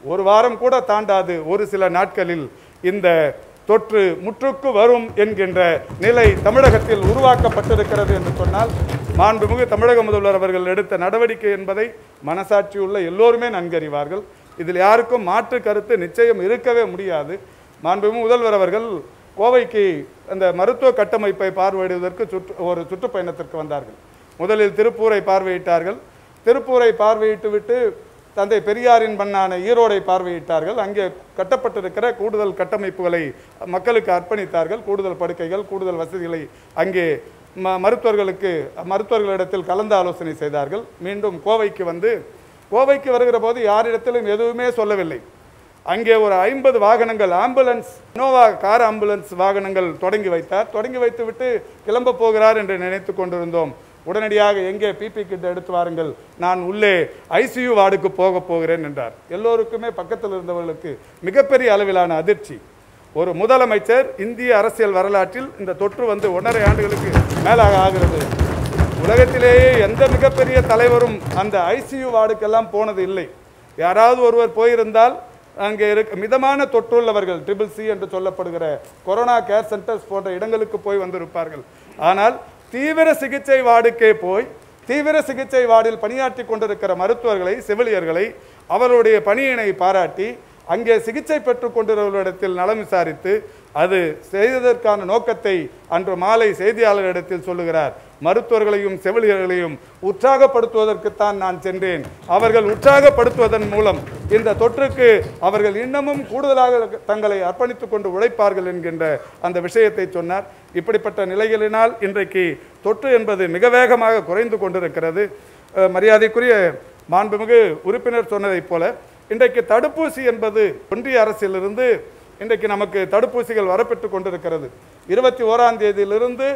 ஒரு வாரம் கூட தாண்டாது ஒரு சில நாட்களில் இந்த தொற்று முற்றுக்கு வரும் என்கின்ற நிலை தமிழகத்தில் உருவாக்கப்பட்டிருக்கிறது என்று சொன்னால் மாண்புமிகு தமிழக முதல்வர் அவர்கள் எடுத்த நடவடிக்கை என்பதை மனசாட்சியுள்ள எல்லோருமே நன்கறிவார்கள் இதில் யாருக்கும் மாற்று கருத்து நிச்சயம் இருக்கவே முடியாது மாண்புமிகு முதல்வர் அவர்கள் கோவைக்கு அந்த மருத்துவ கட்டமைப்பை பார்வையிடுவதற்கு சுற்று ஒரு சுற்றுப்பயணத்திற்கு வந்தார்கள் முதலில் திருப்பூரை பார்வையிட்டார்கள் திருப்பூரை பார்வையிட்டு விட்டு தந்தை பெரியாரின் மண்ணான ஈரோடை பார்வையிட்டார்கள் அங்கே கட்டப்பட்டிருக்கிற கூடுதல் கட்டமைப்புகளை மக்களுக்கு அர்ப்பணித்தார்கள் கூடுதல் படுக்கைகள் கூடுதல் வசதிகளை அங்கே ம மருத்துவர்களுக்கு மருத்துவர்களிடத்தில் கலந்து ஆலோசனை செய்தார்கள் மீண்டும் கோவைக்கு வந்து கோவைக்கு வருகிற போது யாரிடத்திலும் எதுவுமே சொல்லவில்லை அங்கே ஒரு ஐம்பது வாகனங்கள் ஆம்புலன்ஸ் இனோவா கார் ஆம்புலன்ஸ் வாகனங்கள் தொடங்கி வைத்தார் தொடங்கி வைத்துவிட்டு கிளம்ப போகிறார் என்று நினைத்து கொண்டிருந்தோம் உடனடியாக எங்கே பிபி கிட்ட எடுத்து வாருங்கள் நான் உள்ளே ஐசியூ வார்டுக்கு போக போகிறேன் என்றார் எல்லோருக்குமே பக்கத்தில் இருந்தவர்களுக்கு மிகப்பெரிய அளவிலான அதிர்ச்சி ஒரு முதலமைச்சர் இந்திய அரசியல் வரலாற்றில் இந்த தொற்று வந்து ஒன்றரை ஆண்டுகளுக்கு மேலாக ஆகிறது உலகத்திலேயே எந்த மிகப்பெரிய தலைவரும் அந்த ஐசியூ வார்டுக்கெல்லாம் போனது இல்லை யாராவது ஒருவர் போயிருந்தால் அங்கே இருக்க மிதமான தொற்றுள்ளவர்கள் ட்ரிபிள் சி என்று சொல்லப்படுகிற கொரோனா கேர் சென்டர்ஸ் போன்ற இடங்களுக்கு போய் வந்திருப்பார்கள் ஆனால் தீவிர சிகிச்சை வார்டுக்கே போய் தீவிர சிகிச்சை வார்டில் பணியாற்றி கொண்டிருக்கிற மருத்துவர்களை செவிலியர்களை அவருடைய பணியினை பாராட்டி அங்கே சிகிச்சை பெற்றுக் கொண்டிருந்தவர்களிடத்தில் நலம் விசாரித்து அது செய்ததற்கான நோக்கத்தை அன்று மாலை செய்தியாளர்களிடத்தில் சொல்லுகிறார் மருத்துவர்களையும் செவிலியர்களையும் உற்சாகப்படுத்துவதற்குத்தான் நான் சென்றேன் அவர்கள் உற்சாகப்படுத்துவதன் மூலம் இந்த தொற்றுக்கு அவர்கள் இன்னமும் கூடுதலாக தங்களை அர்ப்பணித்துக் கொண்டு உழைப்பார்கள் என்கின்ற அந்த விஷயத்தை சொன்னார் இப்படிப்பட்ட நிலைகளினால் இன்றைக்கு தொற்று என்பது மிக வேகமாக குறைந்து கொண்டிருக்கிறது அஹ், மரியாதைக்குரிய மாண்புமிகு உறுப்பினர் சொன்னதைப் போல இன்றைக்கு தடுப்பூசி என்பது ஒன்றிய அரசிலிருந்து இன்றைக்கு நமக்கு தடுப்பூசிகள் வரப்பெற்று கொண்டிருக்கிறது இருபத்தி ஓராம் தேதியிலிருந்து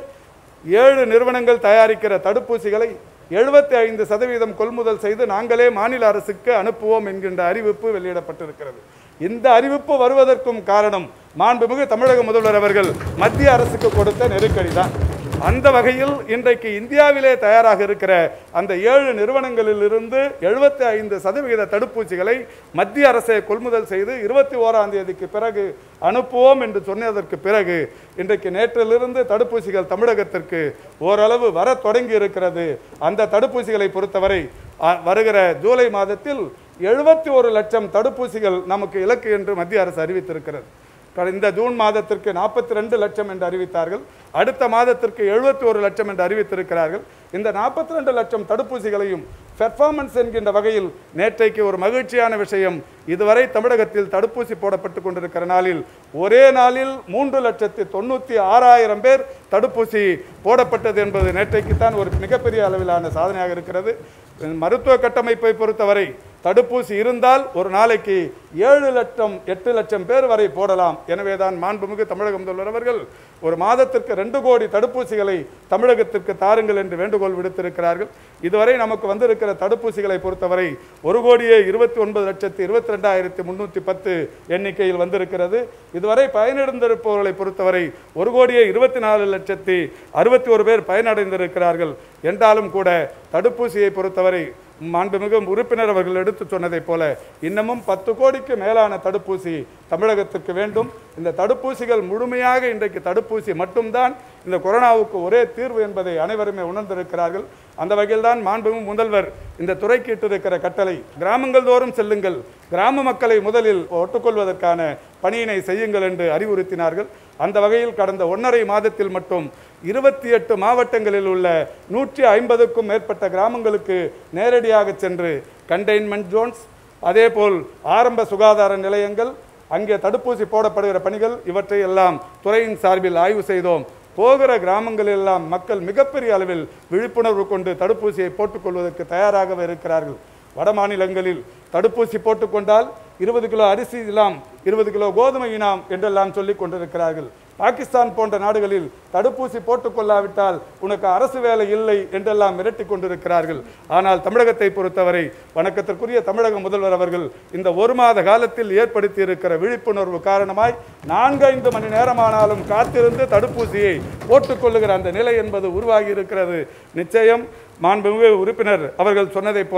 ஏழு நிறுவனங்கள் தயாரிக்கிற தடுப்பூசிகளை எழுபத்தி ஐந்து சதவீதம் கொள்முதல் செய்து நாங்களே மாநில அரசுக்கு அனுப்புவோம் என்கின்ற அறிவிப்பு வெளியிடப்பட்டிருக்கிறது இந்த அறிவிப்பு வருவதற்கும் காரணம் மாண்புமிகு தமிழக முதல்வர் அவர்கள் மத்திய அரசுக்கு கொடுத்த நெருக்கடி தான் அந்த வகையில் இன்றைக்கு இந்தியாவிலே தயாராக இருக்கிற அந்த ஏழு நிறுவனங்களிலிருந்து எழுபத்தி ஐந்து சதவிகித தடுப்பூசிகளை மத்திய அரசே கொள்முதல் செய்து இருபத்தி ஓராம் தேதிக்கு பிறகு அனுப்புவோம் என்று சொன்னதற்கு பிறகு இன்றைக்கு நேற்றிலிருந்து தடுப்பூசிகள் தமிழகத்திற்கு ஓரளவு வர தொடங்கி இருக்கிறது அந்த தடுப்பூசிகளை பொறுத்தவரை அ, வருகிற ஜூலை மாதத்தில் எழுபத்தி ஒரு லட்சம் தடுப்பூசிகள் நமக்கு இலக்கு என்று மத்திய அரசு அறிவித்திருக்கிறது கடந்த இந்த ஜூன் மாதத்திற்கு நாற்பத்தி ரெண்டு லட்சம் என்று அறிவித்தார்கள் அடுத்த மாதத்திற்கு எழுபத்தி ஒரு லட்சம் என்று அறிவித்திருக்கிறார்கள் இந்த நாற்பத்தி ரெண்டு லட்சம் தடுப்பூசிகளையும் பெர்ஃபார்மன்ஸ் என்கின்ற வகையில் நேற்றைக்கு ஒரு மகிழ்ச்சியான விஷயம் இதுவரை தமிழகத்தில் தடுப்பூசி போடப்பட்டு கொண்டிருக்கிற நாளில் ஒரே நாளில் மூன்று லட்சத்தி தொண்ணூற்றி ஆறாயிரம் பேர் தடுப்பூசி போடப்பட்டது என்பது நேற்றைக்குத்தான் ஒரு மிகப்பெரிய அளவிலான சாதனையாக இருக்கிறது மருத்துவ கட்டமைப்பை பொறுத்தவரை தடுப்பூசி இருந்தால் ஒரு நாளைக்கு ஏழு லட்சம் எட்டு லட்சம் பேர் வரை போடலாம் எனவேதான் மாண்புமிகு தமிழக முதல்வர் அவர்கள் ஒரு மாதத்திற்கு ரெண்டு கோடி தடுப்பூசிகளை தமிழகத்திற்கு தாருங்கள் என்று வேண்டுகோள் விடுத்திருக்கிறார்கள் இதுவரை நமக்கு வந்திருக்கிற தடுப்பூசிகளை பொறுத்தவரை ஒரு கோடியே இருபத்தி ஒன்பது லட்சத்தி இருபத்தி ரெண்டாயிரத்தி முன்னூற்றி பத்து எண்ணிக்கையில் வந்திருக்கிறது இதுவரை பயனடைந்திருப்பவர்களை பொறுத்தவரை ஒரு கோடியே இருபத்தி நாலு லட்சத்தி அறுபத்தி ஒரு பேர் பயனடைந்திருக்கிறார்கள் என்றாலும் கூட தடுப்பூசியை பொறுத்தவரை மாண்புமிகு உறுப்பினர் அவர்கள் எடுத்து சொன்னதைப் போல இன்னமும் பத்து கோடிக்கு மேலான தடுப்பூசி தமிழகத்திற்கு வேண்டும் இந்த தடுப்பூசிகள் முழுமையாக இன்றைக்கு தடுப்பூசி மட்டும்தான் இந்த கொரோனாவுக்கு ஒரே தீர்வு என்பதை அனைவருமே உணர்ந்திருக்கிறார்கள் அந்த வகையில்தான் மாண்புமிகு முதல்வர் இந்த துறைக்கு இட்டிருக்கிற கட்டளை கிராமங்கள் தோறும் செல்லுங்கள் கிராம மக்களை முதலில் ஒட்டுக்கொள்வதற்கான பணியினை செய்யுங்கள் என்று அறிவுறுத்தினார்கள் அந்த வகையில் கடந்த ஒன்றரை மாதத்தில் மட்டும் இருபத்தி எட்டு மாவட்டங்களில் உள்ள நூற்றி ஐம்பதுக்கும் மேற்பட்ட கிராமங்களுக்கு நேரடியாக சென்று கண்டெய்ன்மெண்ட் ஜோன்ஸ் அதேபோல் ஆரம்ப சுகாதார நிலையங்கள் அங்கே தடுப்பூசி போடப்படுகிற பணிகள் இவற்றை எல்லாம் துறையின் சார்பில் ஆய்வு செய்தோம் போகிற கிராமங்களில் எல்லாம் மக்கள் மிகப்பெரிய அளவில் விழிப்புணர்வு கொண்டு தடுப்பூசியை போட்டுக்கொள்வதற்கு தயாராகவே இருக்கிறார்கள் வட மாநிலங்களில் தடுப்பூசி போட்டுக்கொண்டால் இருபது கிலோ அரிசி இனாம் இருபது கிலோ கோதுமை இனாம் என்றெல்லாம் சொல்லிக் கொண்டிருக்கிறார்கள் பாகிஸ்தான் போன்ற நாடுகளில் தடுப்பூசி போட்டுக்கொள்ளாவிட்டால் உனக்கு அரசு வேலை இல்லை என்றெல்லாம் மிரட்டிக் கொண்டிருக்கிறார்கள் ஆனால் தமிழகத்தை பொறுத்தவரை வணக்கத்திற்குரிய தமிழக முதல்வர் அவர்கள் இந்த ஒரு மாத காலத்தில் ஏற்படுத்தி இருக்கிற விழிப்புணர்வு காரணமாய் நான்கைந்து மணி நேரமானாலும் காத்திருந்து தடுப்பூசியை போட்டுக்கொள்ளுகிற அந்த நிலை என்பது உருவாகி இருக்கிறது நிச்சயம் மாண்புமிகு உறுப்பினர் அவர்கள் சொன்னதைப் போல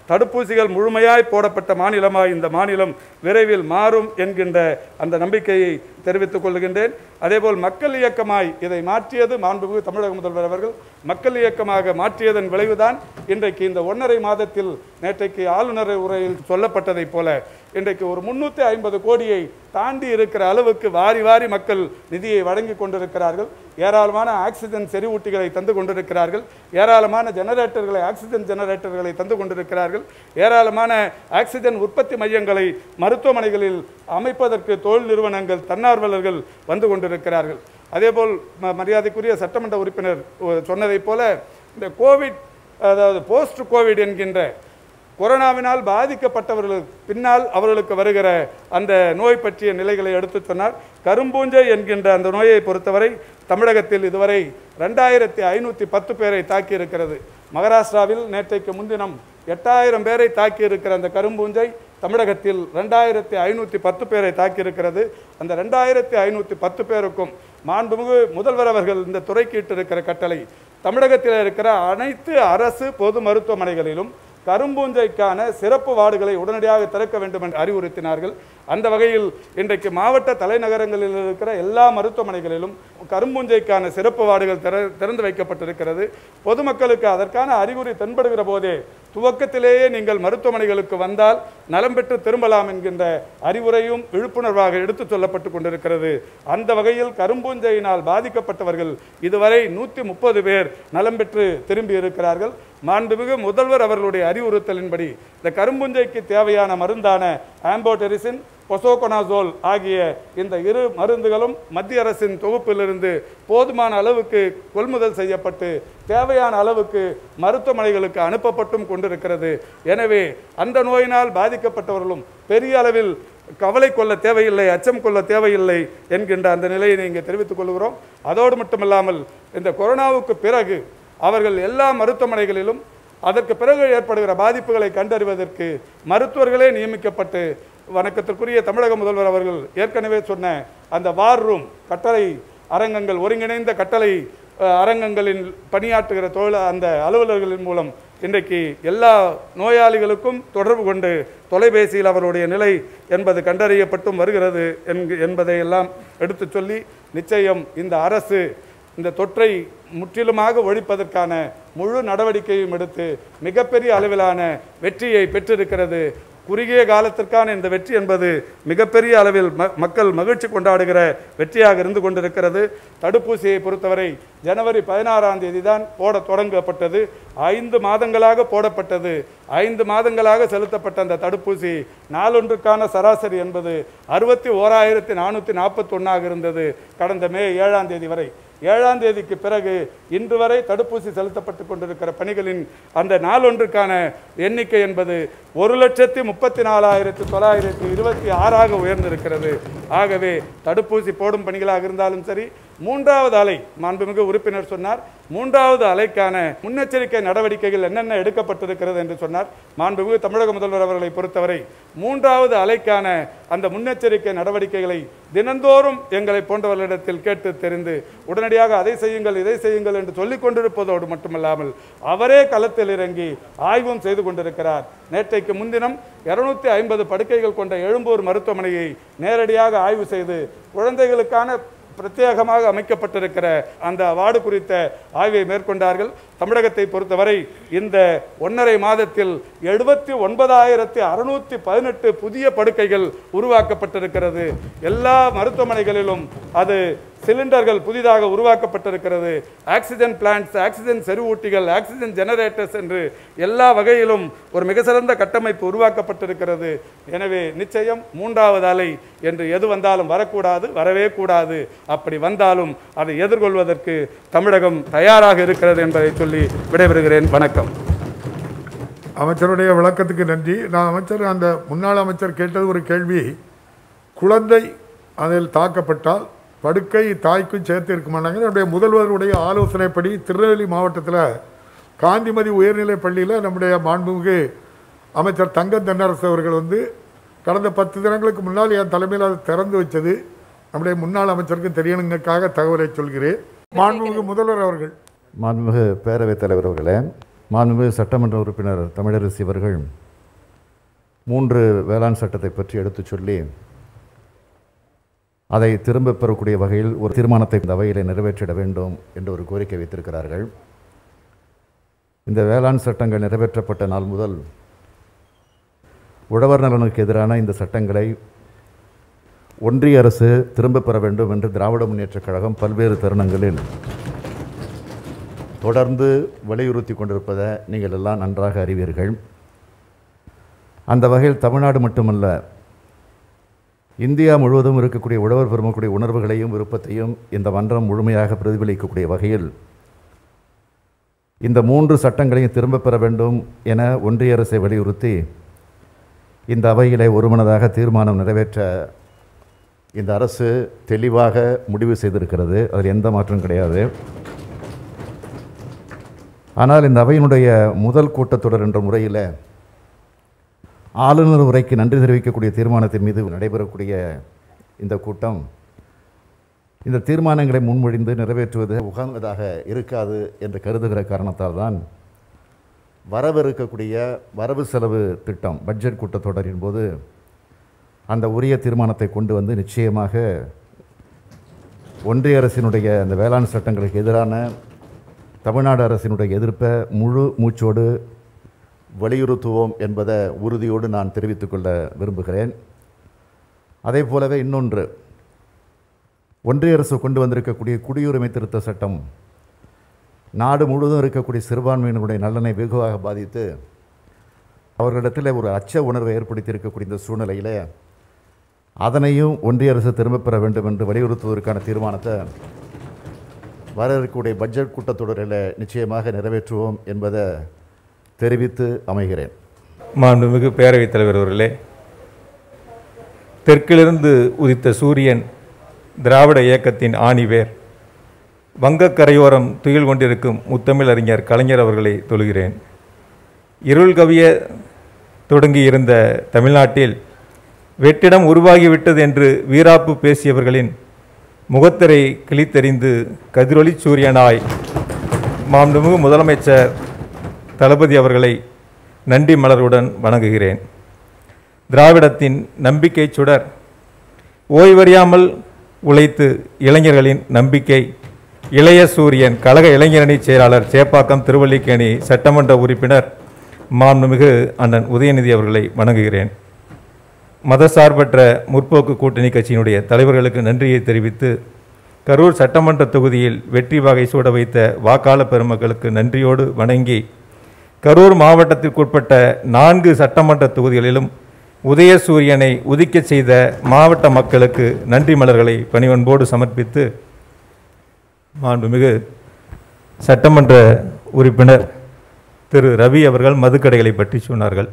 தடுப்பூசிகள் முழுமையாய் போடப்பட்ட மாநிலமாய் இந்த மாநிலம் விரைவில் மாறும் என்கின்ற அந்த நம்பிக்கையை தெரிவித்துக் கொள்கின்றேன் அதேபோல் மக்கள் இயக்கமாய் இதை மாற்றியது மாண்புமிகு தமிழக முதல்வர் அவர்கள் மக்கள் இயக்கமாக மாற்றியதன் விளைவுதான் இன்றைக்கு இந்த ஒன்றரை மாதத்தில் நேற்றைக்கு ஆளுநர் உரையில் சொல்லப்பட்டதைப் போல இன்றைக்கு ஒரு முன்னூற்றி ஐம்பது கோடியை தாண்டி இருக்கிற அளவுக்கு வாரி வாரி மக்கள் நிதியை வழங்கி கொண்டிருக்கிறார்கள் ஏராளமான ஆக்சிஜன் செறிவூட்டிகளை தந்து கொண்டிருக்கிறார்கள் ஏராளமான ஜெனரேட்டர்களை ஆக்சிஜன் ஜெனரேட்டர்களை தந்து கொண்டிருக்கிறார்கள் ஏராளமான ஆக்சிஜன் உற்பத்தி மையங்களை மருத்துவமனைகளில் அமைப்பதற்கு தொழில் நிறுவனங்கள் தன்னார்வலர்கள் வந்து கொண்டிருக்கிறார்கள் அதேபோல் ம- மரியாதைக்குரிய சட்டமன்ற உறுப்பினர் ஒ- சொன்னதைப் போல இந்த கோவிட் அதாவது போஸ்ட் கோவிட் என்கின்ற கொரோனாவினால் பாதிக்கப்பட்டவர்களுக்கு பின்னால் அவர்களுக்கு வருகிற அந்த நோய் பற்றிய நிலைகளை எடுத்துச் சொன்னார் கரும்பூஞ்சை என்கின்ற அந்த நோயை பொறுத்தவரை தமிழகத்தில் இதுவரை ரெண்டாயிரத்தி ஐநூற்றி பத்து பேரை தாக்கி இருக்கிறது மகாராஷ்டிராவில் நேற்றைக்கு முன்தினம் எட்டாயிரம் பேரை தாக்கி இருக்கிற அந்த கரும்பூஞ்சை தமிழகத்தில் ரெண்டாயிரத்தி ஐநூற்றி பத்து பேரை தாக்கியிருக்கிறது அந்த ரெண்டாயிரத்தி ஐநூற்றி பத்து பேருக்கும் மாண்புமிகு முதல்வர் அவர்கள் இந்த துறைக்கு இட்டிருக்கிற கட்டளை தமிழகத்தில் இருக்கிற அனைத்து அரசு பொது மருத்துவமனைகளிலும் கரும்பூஞ்சைக்கான சிறப்பு வார்டுகளை உடனடியாக திறக்க வேண்டும் என்று அறிவுறுத்தினார்கள் அந்த வகையில் இன்றைக்கு மாவட்ட தலைநகரங்களில் இருக்கிற எல்லா மருத்துவமனைகளிலும் கரும்பூஞ்சைக்கான சிறப்பு வார்டுகள் திற திறந்து வைக்கப்பட்டிருக்கிறது பொதுமக்களுக்கு அதற்கான அறிகுறி தென்படுகிற போதே துவக்கத்திலேயே நீங்கள் மருத்துவமனைகளுக்கு வந்தால் நலம் பெற்று திரும்பலாம் என்கின்ற அறிவுரையும் விழிப்புணர்வாக எடுத்துச் சொல்லப்பட்டு கொண்டிருக்கிறது அந்த வகையில் கரும்பூஞ்சையினால் பாதிக்கப்பட்டவர்கள் இதுவரை நூற்றி முப்பது பேர் நலம் பெற்று திரும்பி இருக்கிறார்கள் மாண்புமிகு முதல்வர் அவர்களுடைய அறிவுறுத்தலின்படி இந்த கரும்புஞ்சைக்கு தேவையான மருந்தான ஆம்போடெரிசின் பொசோகொனாசோல் ஆகிய இந்த இரு மருந்துகளும் மத்திய அரசின் தொகுப்பிலிருந்து போதுமான அளவுக்கு கொள்முதல் செய்யப்பட்டு தேவையான அளவுக்கு மருத்துவமனைகளுக்கு அனுப்பப்பட்டும் கொண்டிருக்கிறது எனவே அந்த நோயினால் பாதிக்கப்பட்டவர்களும் பெரிய அளவில் கவலை கொள்ள தேவையில்லை அச்சம் கொள்ள தேவையில்லை என்கின்ற அந்த நிலையை நீங்கள் தெரிவித்துக் கொள்கிறோம் அதோடு மட்டுமல்லாமல் இந்த கொரோனாவுக்கு பிறகு அவர்கள் எல்லா மருத்துவமனைகளிலும் அதற்கு பிறகு ஏற்படுகிற பாதிப்புகளை கண்டறிவதற்கு மருத்துவர்களே நியமிக்கப்பட்டு வணக்கத்திற்குரிய தமிழக முதல்வர் அவர்கள் ஏற்கனவே சொன்ன அந்த வார் ரூம் கட்டளை அரங்கங்கள் ஒருங்கிணைந்த கட்டளை அஹ், அரங்கங்களில் பணியாற்றுகிற தொழில் அந்த அலுவலர்களின் மூலம் இன்றைக்கு எல்லா நோயாளிகளுக்கும் தொடர்பு கொண்டு தொலைபேசியில் அவருடைய நிலை என்பது கண்டறியப்பட்டும் வருகிறது என்கு என்பதை எல்லாம் எடுத்துச் சொல்லி நிச்சயம் இந்த அரசு இந்த தொற்றை முற்றிலுமாக ஒழிப்பதற்கான முழு நடவடிக்கையும் எடுத்து மிகப்பெரிய அளவிலான வெற்றியை பெற்றிருக்கிறது குறுகிய காலத்திற்கான இந்த வெற்றி என்பது மிகப்பெரிய அளவில் ம- மக்கள் மகிழ்ச்சி கொண்டாடுகிற வெற்றியாக இருந்து கொண்டிருக்கிறது தடுப்பூசியை பொறுத்தவரை ஜனவரி பதினாறாம் தேதி தான் போட தொடங்கப்பட்டது ஐந்து மாதங்களாக போடப்பட்டது ஐந்து மாதங்களாக செலுத்தப்பட்ட அந்த தடுப்பூசி நாளொன்றுக்கான சராசரி என்பது அறுபத்தி ஓராயிரத்தி நானூற்றி நாற்பத்தொன்னாக இருந்தது கடந்த மே ஏழாம் தேதி வரை ஏழாம் தேதிக்கு பிறகு இன்று வரை தடுப்பூசி செலுத்தப்பட்டு கொண்டிருக்கிற பணிகளின் அந்த நாளொன்றுக்கான எண்ணிக்கை என்பது ஒரு லட்சத்தி முப்பத்தி நாலாயிரத்தி தொள்ளாயிரத்தி இருபத்தி ஆறாக உயர்ந்திருக்கிறது ஆகவே தடுப்பூசி போடும் பணிகளாக இருந்தாலும் சரி மூன்றாவது அலை மாண்புமிகு உறுப்பினர் சொன்னார் மூன்றாவது அலைக்கான முன்னெச்சரிக்கை நடவடிக்கைகள் என்னென்ன எடுக்கப்பட்டிருக்கிறது என்று சொன்னார் மாண்புமிகு தமிழக முதல்வர் அவர்களை பொறுத்தவரை மூன்றாவது அலைக்கான அந்த முன்னெச்சரிக்கை நடவடிக்கைகளை தினந்தோறும் எங்களை போன்றவர்களிடத்தில் கேட்டு தெரிந்து உடனடியாக அதை செய்யுங்கள் இதை செய்யுங்கள் என்று சொல்லிக் கொண்டிருப்பதோடு மட்டுமல்லாமல் அவரே களத்தில் இறங்கி ஆய்வும் செய்து கொண்டிருக்கிறார் நேற்றைக்கு முன்தினம் இருநூத்தி ஐம்பது படுக்கைகள் கொண்ட எழும்பூர் மருத்துவமனையை நேரடியாக ஆய்வு செய்து குழந்தைகளுக்கான பிரத்யேகமாக அமைக்கப்பட்டிருக்கிற அந்த வார்டு குறித்த ஆய்வை மேற்கொண்டார்கள் தமிழகத்தை பொறுத்தவரை இந்த ஒன்றரை மாதத்தில் எழுபத்தி ஒன்பதாயிரத்தி அறுநூத்தி பதினெட்டு புதிய படுக்கைகள் உருவாக்கப்பட்டிருக்கிறது எல்லா மருத்துவமனைகளிலும் அது சிலிண்டர்கள் புதிதாக உருவாக்கப்பட்டிருக்கிறது ஆக்சிஜன் பிளான்ட்ஸ் ஆக்சிஜன் செறிவூட்டிகள் ஆக்சிஜன் ஜெனரேட்டர்ஸ் என்று எல்லா வகையிலும் ஒரு மிக சிறந்த கட்டமைப்பு உருவாக்கப்பட்டிருக்கிறது எனவே நிச்சயம் மூன்றாவது அலை என்று எது வந்தாலும் வரக்கூடாது வரவே கூடாது அப்படி வந்தாலும் அதை எதிர்கொள்வதற்கு தமிழகம் தயாராக இருக்கிறது என்பதை சொல்லி விடைபெறுகிறேன் வணக்கம் அமைச்சருடைய விளக்கத்துக்கு நன்றி நான் அமைச்சர் அந்த முன்னாள் அமைச்சர் கேட்டது ஒரு கேள்வி குழந்தை அதில் தாக்கப்பட்டால் படுக்கை தாய்க்கும் சேர்த்து இருக்க மாட்டாங்க நம்முடைய முதல்வருடைய ஆலோசனைப்படி திருநெல்வேலி மாவட்டத்தில் காந்திமதி உயர்நிலைப் பள்ளியில் நம்முடைய மாண்புமிகு அமைச்சர் தங்கம் தென்னரசு அவர்கள் வந்து கடந்த பத்து தினங்களுக்கு முன்னால் என் தலைமையில் அதை திறந்து வச்சது நம்முடைய முன்னாள் அமைச்சருக்கு தெரியணுங்கக்காக தகவலை சொல்கிறேன் மாண்புமிகு முதல்வர் அவர்கள் மாண்புமிகு பேரவைத் தலைவர் அவர்களே மாண்புமிகு சட்டமன்ற உறுப்பினர் தமிழரசி அவர்கள் மூன்று வேளாண் சட்டத்தை பற்றி எடுத்துச் சொல்லி அதை திரும்பப் பெறக்கூடிய வகையில் ஒரு தீர்மானத்தை இந்த அவையிலே நிறைவேற்றிட வேண்டும் என்று ஒரு கோரிக்கை வைத்திருக்கிறார்கள் இந்த வேளாண் சட்டங்கள் நிறைவேற்றப்பட்ட நாள் முதல் உழவர் நலனுக்கு எதிரான இந்த சட்டங்களை ஒன்றிய அரசு திரும்பப் பெற வேண்டும் என்று திராவிட முன்னேற்றக் கழகம் பல்வேறு தருணங்களில் தொடர்ந்து வலியுறுத்தி கொண்டிருப்பதை நீங்கள் எல்லாம் நன்றாக அறிவீர்கள் அந்த வகையில் தமிழ்நாடு மட்டுமல்ல இந்தியா முழுவதும் இருக்கக்கூடிய உழவர் பெருமக்கூடிய உணர்வுகளையும் விருப்பத்தையும் இந்த மன்றம் முழுமையாக பிரதிபலிக்கக்கூடிய வகையில் இந்த மூன்று சட்டங்களையும் திரும்பப் பெற வேண்டும் என ஒன்றிய அரசை வலியுறுத்தி இந்த அவையிலே ஒருமனதாக தீர்மானம் நிறைவேற்ற இந்த அரசு தெளிவாக முடிவு செய்திருக்கிறது அதில் எந்த மாற்றம் கிடையாது ஆனால் இந்த அவையினுடைய முதல் கூட்டத்தொடர் என்ற முறையில் ஆளுநர் உரைக்கு நன்றி தெரிவிக்கக்கூடிய தீர்மானத்தின் மீது நடைபெறக்கூடிய இந்த கூட்டம் இந்த தீர்மானங்களை முன்மொழிந்து நிறைவேற்றுவது உகந்ததாக இருக்காது என்று கருதுகிற காரணத்தால் தான் வரவிருக்கக்கூடிய வரவு செலவு திட்டம் பட்ஜெட் கூட்டத்தொடரின் போது அந்த உரிய தீர்மானத்தை கொண்டு வந்து நிச்சயமாக ஒன்றிய அரசினுடைய அந்த வேளாண் சட்டங்களுக்கு எதிரான தமிழ்நாடு அரசினுடைய எதிர்ப்பை முழு மூச்சோடு வலியுறுத்துவோம் என்பதை உறுதியோடு நான் தெரிவித்துக்கொள்ள விரும்புகிறேன் அதே போலவே இன்னொன்று ஒன்றிய அரசு கொண்டு வந்திருக்கக்கூடிய குடியுரிமை திருத்த சட்டம் நாடு முழுவதும் இருக்கக்கூடிய சிறுபான்மையினருடைய நலனை வெகுவாக பாதித்து அவர்களிடத்தில் ஒரு அச்ச உணர்வை ஏற்படுத்தி இருக்கக்கூடிய இந்த சூழ்நிலையில் அதனையும் ஒன்றிய அரசு திரும்பப் பெற வேண்டும் என்று வலியுறுத்துவதற்கான தீர்மானத்தை வர இருக்கக்கூடிய பட்ஜெட் கூட்டத்தொடரில் நிச்சயமாக நிறைவேற்றுவோம் என்பதை தெரிவித்து அமைகிறேன் மாண்புமிகு பேரவைத் தலைவர் அவர்களே தெற்கிலிருந்து உதித்த சூரியன் திராவிட இயக்கத்தின் ஆணிவேர் வங்கக் கரையோரம் துயில் கொண்டிருக்கும் முத்தமிழ் அறிஞர் கலைஞர் அவர்களை தொழுகிறேன் இருள் கவிய தொடங்கியிருந்த தமிழ்நாட்டில் வெற்றிடம் உருவாகிவிட்டது என்று வீராப்பு பேசியவர்களின் முகத்திரை கிழித்தெறிந்து கதிரொளி சூரியனாய் மாண்புமிகு முதலமைச்சர் தளபதி அவர்களை நன்றி மலருடன் வணங்குகிறேன் திராவிடத்தின் நம்பிக்கை சுடர் ஓய்வறியாமல் உழைத்து இளைஞர்களின் நம்பிக்கை இளைய சூரியன் கழக இளைஞரணி செயலாளர் சேப்பாக்கம் திருவல்லிக்கேணி சட்டமன்ற உறுப்பினர் மாண்புமிகு அண்ணன் உதயநிதி அவர்களை வணங்குகிறேன் மதசார்பற்ற முற்போக்கு கூட்டணி கட்சியினுடைய தலைவர்களுக்கு நன்றியை தெரிவித்து கரூர் சட்டமன்ற தொகுதியில் வெற்றி வகை சூட வைத்த வாக்காளர் பெருமக்களுக்கு நன்றியோடு வணங்கி கரூர் மாவட்டத்திற்குட்பட்ட நான்கு சட்டமன்ற தொகுதிகளிலும் உதயசூரியனை உதிக்கச் செய்த மாவட்ட மக்களுக்கு நன்றி மலர்களை பணிவன்போடு சமர்ப்பித்து மாண்புமிகு சட்டமன்ற உறுப்பினர் திரு ரவி அவர்கள் மதுக்கடைகளை பற்றி சொன்னார்கள்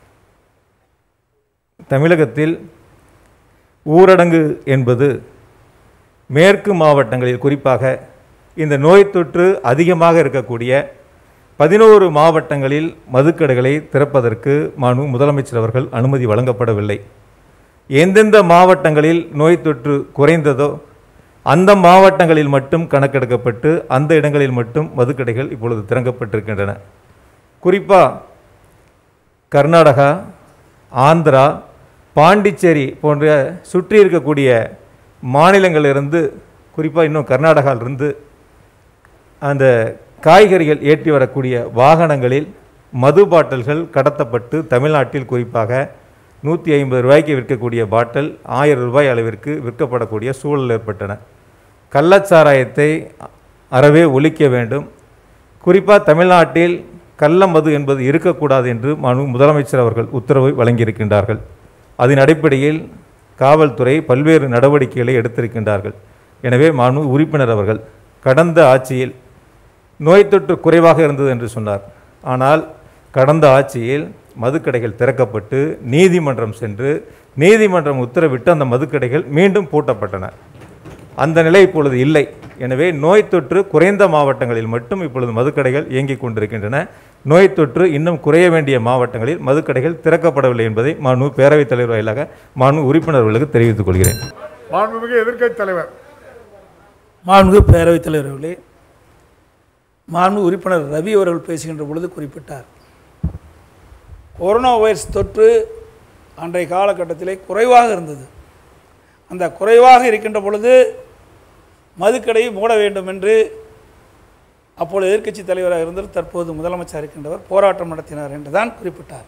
தமிழகத்தில் ஊரடங்கு என்பது மேற்கு மாவட்டங்களில் குறிப்பாக இந்த நோய் தொற்று அதிகமாக இருக்கக்கூடிய பதினோரு மாவட்டங்களில் மதுக்கடைகளை திறப்பதற்கு மாண்பு முதலமைச்சர் அவர்கள் அனுமதி வழங்கப்படவில்லை எந்தெந்த மாவட்டங்களில் நோய் தொற்று குறைந்ததோ அந்த மாவட்டங்களில் மட்டும் கணக்கெடுக்கப்பட்டு அந்த இடங்களில் மட்டும் மதுக்கடைகள் இப்பொழுது திறக்கப்பட்டிருக்கின்றன குறிப்பாக கர்நாடகா ஆந்திரா பாண்டிச்சேரி போன்ற சுற்றி இருக்கக்கூடிய மாநிலங்களிலிருந்து குறிப்பாக இன்னும் கர்நாடகாவிலிருந்து அந்த காய்கறிகள் ஏற்றி வரக்கூடிய வாகனங்களில் மது பாட்டில்கள் கடத்தப்பட்டு தமிழ்நாட்டில் குறிப்பாக நூற்றி ஐம்பது ரூபாய்க்கு விற்கக்கூடிய பாட்டில் ஆயிரம் ரூபாய் அளவிற்கு விற்கப்படக்கூடிய சூழல் ஏற்பட்டன கள்ளச்சாராயத்தை அறவே ஒழிக்க வேண்டும் குறிப்பாக தமிழ்நாட்டில் கள்ள மது என்பது இருக்கக்கூடாது என்று மனு முதலமைச்சர் அவர்கள் உத்தரவு வழங்கியிருக்கின்றார்கள் அதன் அடிப்படையில் காவல்துறை பல்வேறு நடவடிக்கைகளை எடுத்திருக்கின்றார்கள் எனவே மனு உறுப்பினர் அவர்கள் கடந்த ஆட்சியில் நோய் தொற்று குறைவாக இருந்தது என்று சொன்னார் ஆனால் கடந்த ஆட்சியில் மதுக்கடைகள் திறக்கப்பட்டு நீதிமன்றம் சென்று நீதிமன்றம் உத்தரவிட்டு அந்த மதுக்கடைகள் மீண்டும் பூட்டப்பட்டன அந்த நிலை இப்பொழுது இல்லை எனவே நோய் தொற்று குறைந்த மாவட்டங்களில் மட்டும் இப்பொழுது மதுக்கடைகள் இயங்கிக் கொண்டிருக்கின்றன நோய் தொற்று இன்னும் குறைய வேண்டிய மாவட்டங்களில் மதுக்கடைகள் திறக்கப்படவில்லை என்பதை மாண்பு பேரவைத் தலைவர் வாயிலாக மாண்பு உறுப்பினர்களுக்கு தெரிவித்துக் கொள்கிறேன் மாண்புமிகு எதிர்க்கட்சி தலைவர் மாண்புமிகு பேரவைத் தலைவர் அவர்களே மாண்பு உறுப்பினர் ரவி அவர்கள் பேசுகின்ற பொழுது குறிப்பிட்டார் கொரோனா வைரஸ் தொற்று அன்றைய காலகட்டத்திலே குறைவாக இருந்தது அந்த குறைவாக இருக்கின்ற பொழுது மதுக்கடையை மூட வேண்டும் என்று அப்பொழுது எதிர்க்கட்சி தலைவராக இருந்தவர் தற்போது முதலமைச்சர் இருக்கின்றவர் போராட்டம் நடத்தினார் என்று தான் குறிப்பிட்டார்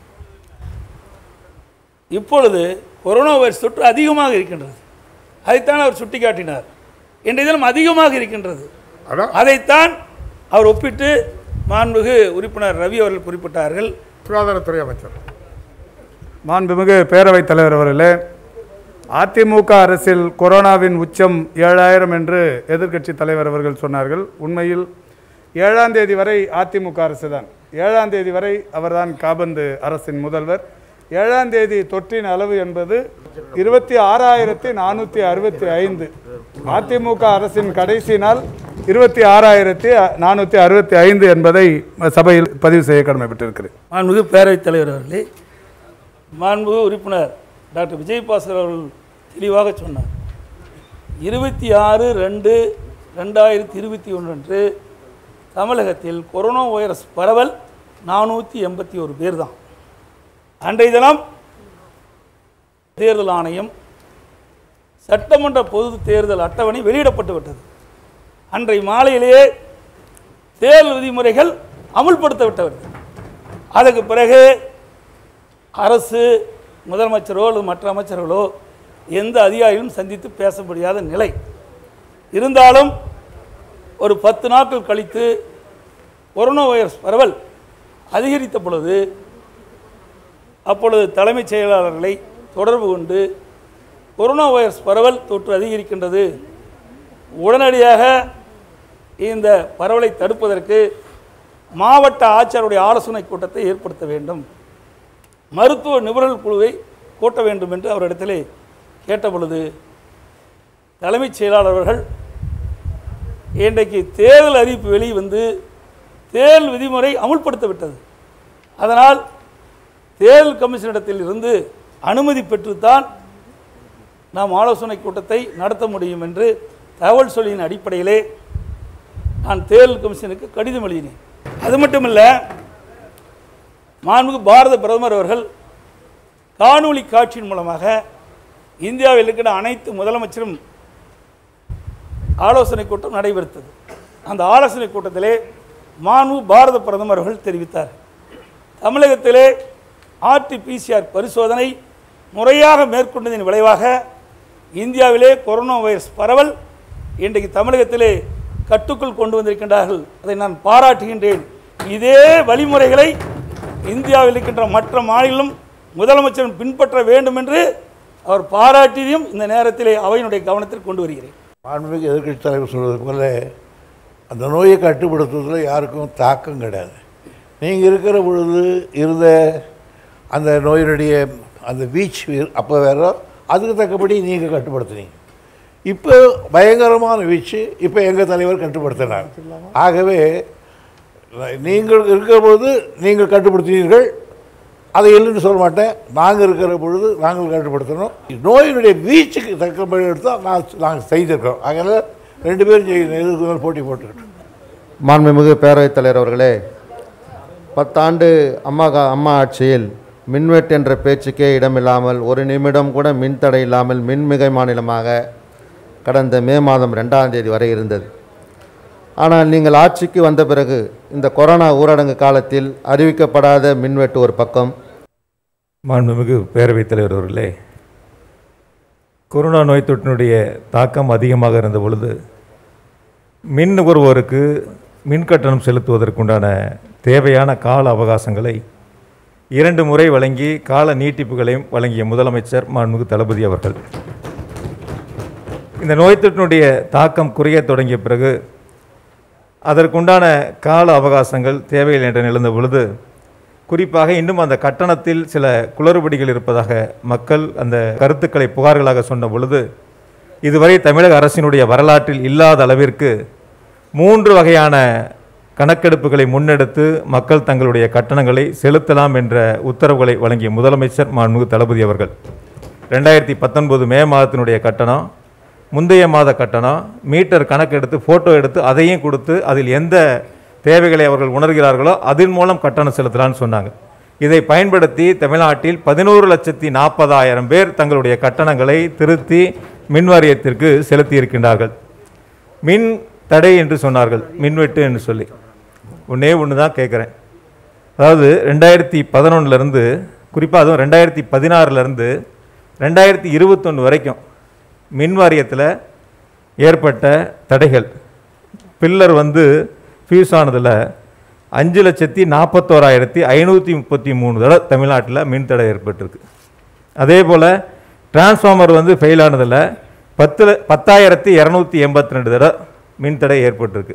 இப்பொழுது கொரோனா வைரஸ் தொற்று அதிகமாக இருக்கின்றது அதைத்தான் அவர் சுட்டிக்காட்டினார் இன்றைய தினம் அதிகமாக இருக்கின்றது அதான் அதைத்தான் அவர் ஒப்பிட்டு மாண்புமிகு உறுப்பினர் ரவி அவர்கள் குறிப்பிட்டார்கள் சுகாதாரத்துறை அமைச்சர் மாண்புமிகு பேரவைத் தலைவர் அவர்களே அதிமுக அரசில் கொரோனாவின் உச்சம் ஏழாயிரம் என்று எதிர்க்கட்சி தலைவர் அவர்கள் சொன்னார்கள் உண்மையில் ஏழாம் தேதி வரை அதிமுக அரசு தான் ஏழாம் தேதி வரை அவர்தான் காபந்து அரசின் முதல்வர் ஏழாம் தேதி தொற்றின் அளவு என்பது இருபத்தி ஆறாயிரத்தி நானூற்றி அறுபத்தி ஐந்து அதிமுக அரசின் கடைசி நாள் இருபத்தி ஆறாயிரத்தி நானூற்றி அறுபத்தி ஐந்து என்பதை சபையில் பதிவு செய்ய கடமைப்பட்டிருக்கிறேன் மாண்புமிகு பேரவைத் தலைவர் அவர்களே மாண்புமிகு உறுப்பினர் டாக்டர் விஜயபாஸ்கர் அவர்கள் தெளிவாக சொன்னார் இருபத்தி ஆறு ரெண்டு ரெண்டாயிரத்தி இருபத்தி ஒன்று அன்று தமிழகத்தில் கொரோனா வைரஸ் பரவல் நானூற்றி எண்பத்தி ஒரு பேர் தான் அன்றைய தினம் தேர்தல் ஆணையம் சட்டமன்ற பொது தேர்தல் அட்டவணை வெளியிடப்பட்டு விட்டது அன்றைய மாலையிலேயே தேர்தல் விதிமுறைகள் அமுல்படுத்த விட்டவர்கள் அதுக்கு பிறகு அரசு முதலமைச்சரோ அல்லது மற்ற அமைச்சர்களோ எந்த அதிகாரிகளும் சந்தித்து பேச முடியாத நிலை இருந்தாலும் ஒரு பத்து நாட்கள் கழித்து கொரோனா வைரஸ் பரவல் அதிகரித்த பொழுது அப்பொழுது தலைமைச் செயலாளர்களை தொடர்பு கொண்டு கொரோனா வைரஸ் பரவல் தொற்று அதிகரிக்கின்றது உடனடியாக இந்த பரவலை தடுப்பதற்கு மாவட்ட ஆட்சியருடைய ஆலோசனை கூட்டத்தை ஏற்படுத்த வேண்டும் மருத்துவ நிபுணர் குழுவை கூட்ட வேண்டும் என்று அவரிடத்திலே கேட்ட பொழுது தலைமைச் செயலாளர் அவர்கள் இன்றைக்கு தேர்தல் அறிவிப்பு வெளிவந்து தேர்தல் விதிமுறை அமுல்படுத்த விட்டது அதனால் தேர்தல் கமிஷனிடத்தில் இருந்து அனுமதி பெற்றுத்தான் நாம் ஆலோசனை கூட்டத்தை நடத்த முடியும் என்று தகவல் சொல்லியின் அடிப்படையிலே நான் தேர்தல் கமிஷனுக்கு கடிதம் எழுதினேன் அது மட்டுமல்ல மாண்புமிகு பாரத பிரதமர் அவர்கள் காணொளி காட்சியின் மூலமாக இந்தியாவில் இருக்கிற அனைத்து முதலமைச்சரும் ஆலோசனை கூட்டம் நடைபெறுத்தது அந்த ஆலோசனை கூட்டத்திலே மாண்பு பாரத பிரதமர் அவர்கள் தெரிவித்தார் தமிழகத்திலே ஆர்டிபிசிஆர் பரிசோதனை முறையாக மேற்கொண்டதின் விளைவாக இந்தியாவிலே கொரோனா வைரஸ் பரவல் இன்றைக்கு தமிழகத்திலே கட்டுக்குள் கொண்டு வந்திருக்கின்றார்கள் அதை நான் பாராட்டுகின்றேன் இதே வழிமுறைகளை இந்தியாவில் இருக்கின்ற மற்ற மாநிலம் முதலமைச்சரும் பின்பற்ற வேண்டும் என்று அவர் பாராட்டியதையும் இந்த நேரத்திலே அவையினுடைய கவனத்தில் கொண்டு வருகிறேன் மாண்புமிகு எதிர்க்கட்சி தலைவர் சொல்வது போல அந்த நோயை கட்டுப்படுத்துவதில் யாருக்கும் தாக்கம் கிடையாது நீங்கள் இருக்கிற பொழுது இருந்த அந்த நோயினுடைய அந்த வீச் அப்போ வேற அதுக்கு தக்கபடி நீங்கள் கட்டுப்படுத்துனீங்க இப்போ பயங்கரமான வீச்சு இப்போ எங்கள் தலைவர் கட்டுப்படுத்தினார் ஆகவே நீங்கள் இருக்கிற பொழுது நீங்கள் கட்டுப்படுத்தினீர்கள் அதை இல்லைன்னு சொல்ல மாட்டேன் நாங்கள் இருக்கிற பொழுது நாங்கள் கட்டுப்படுத்தணும் நோயினுடைய வீச்சுக்கு தக்கபடி எடுத்தால் நான் நாங்கள் செய்திருக்கிறோம் அதனால் ரெண்டு பேரும் செய்யணும் எதுக்கு மேலே போட்டி போட்டுக்கிட்டோம் மாண்புமிகு பேரவைத் தலைவர் அவர்களே பத்தாண்டு அம்மா கா- அம்மா ஆட்சியில் மின்வெட்டு என்ற பேச்சுக்கே இடமில்லாமல் ஒரு நிமிடம் கூட மின்தடை இல்லாமல் மின்மிகை மாநிலமாக கடந்த மே மாதம் ரெண்டாம் தேதி வரை இருந்தது ஆனால் நீங்கள் ஆட்சிக்கு வந்த பிறகு இந்த கொரோனா ஊரடங்கு காலத்தில் அறிவிக்கப்படாத மின்வெட்டு ஒரு பக்கம் மாண்புமிகு பேரவைத் தலைவர் அவர்களே கொரோனா நோய் தொற்றினுடைய தாக்கம் அதிகமாக இருந்த பொழுது மின் நுகர்வோருக்கு மின் கட்டணம் செலுத்துவதற்குண்டான தேவையான கால அவகாசங்களை இரண்டு முறை வழங்கி கால நீட்டிப்புகளையும் வழங்கிய முதலமைச்சர் மாண்புமிகு தளபதி அவர்கள் இந்த நோய் தொற்றினுடைய தாக்கம் குறைய தொடங்கிய பிறகு அதற்குண்டான கால அவகாசங்கள் தேவையில்லை என்று நிலந்த பொழுது குறிப்பாக இன்னும் அந்த கட்டணத்தில் சில குளறுபடிகள் இருப்பதாக மக்கள் அந்த கருத்துக்களை புகார்களாக சொன்ன பொழுது இதுவரை தமிழக அரசினுடைய வரலாற்றில் இல்லாத அளவிற்கு மூன்று வகையான கணக்கெடுப்புகளை முன்னெடுத்து மக்கள் தங்களுடைய கட்டணங்களை செலுத்தலாம் என்ற உத்தரவுகளை வழங்கிய முதலமைச்சர் மாண்புமிகு தளபதி அவர்கள் ரெண்டாயிரத்தி பத்தொன்பது மே மாதத்தினுடைய கட்டணம் முந்தைய மாத கட்டணம் மீட்டர் கணக்கு எடுத்து ஃபோட்டோ எடுத்து அதையும் கொடுத்து அதில் எந்த தேவைகளை அவர்கள் உணர்கிறார்களோ அதன் மூலம் கட்டணம் செலுத்தலாம்னு சொன்னாங்க இதை பயன்படுத்தி தமிழ்நாட்டில் பதினோரு லட்சத்தி நாற்பதாயிரம் பேர் தங்களுடைய கட்டணங்களை திருத்தி மின் வாரியத்திற்கு செலுத்தி இருக்கின்றார்கள் மின் தடை என்று சொன்னார்கள் மின்வெட்டு என்று சொல்லி ஒன்றே ஒன்று தான் கேட்குறேன் அதாவது ரெண்டாயிரத்தி பதினொன்றுலேருந்து குறிப்பாக அதுவும் ரெண்டாயிரத்தி பதினாறுலேருந்து ரெண்டாயிரத்தி இருபத்தொன்று வரைக்கும் மின் வாரியத்தில் ஏற்பட்ட தடைகள் பில்லர் வந்து ஃபியூஸ் ஆனதில் அஞ்சு லட்சத்தி நாற்பத்தோராயிரத்தி ஐநூற்றி முப்பத்தி மூணு தடவை தமிழ்நாட்டில் மின் தடை ஏற்பட்டிருக்கு அதே போல் டிரான்ஸ்ஃபார்மர் வந்து ஃபெயில் ஆனதில் பத்து ல- பத்தாயிரத்தி இரநூத்தி எண்பத்தி ரெண்டு தடவை மின் தடை ஏற்பட்டிருக்கு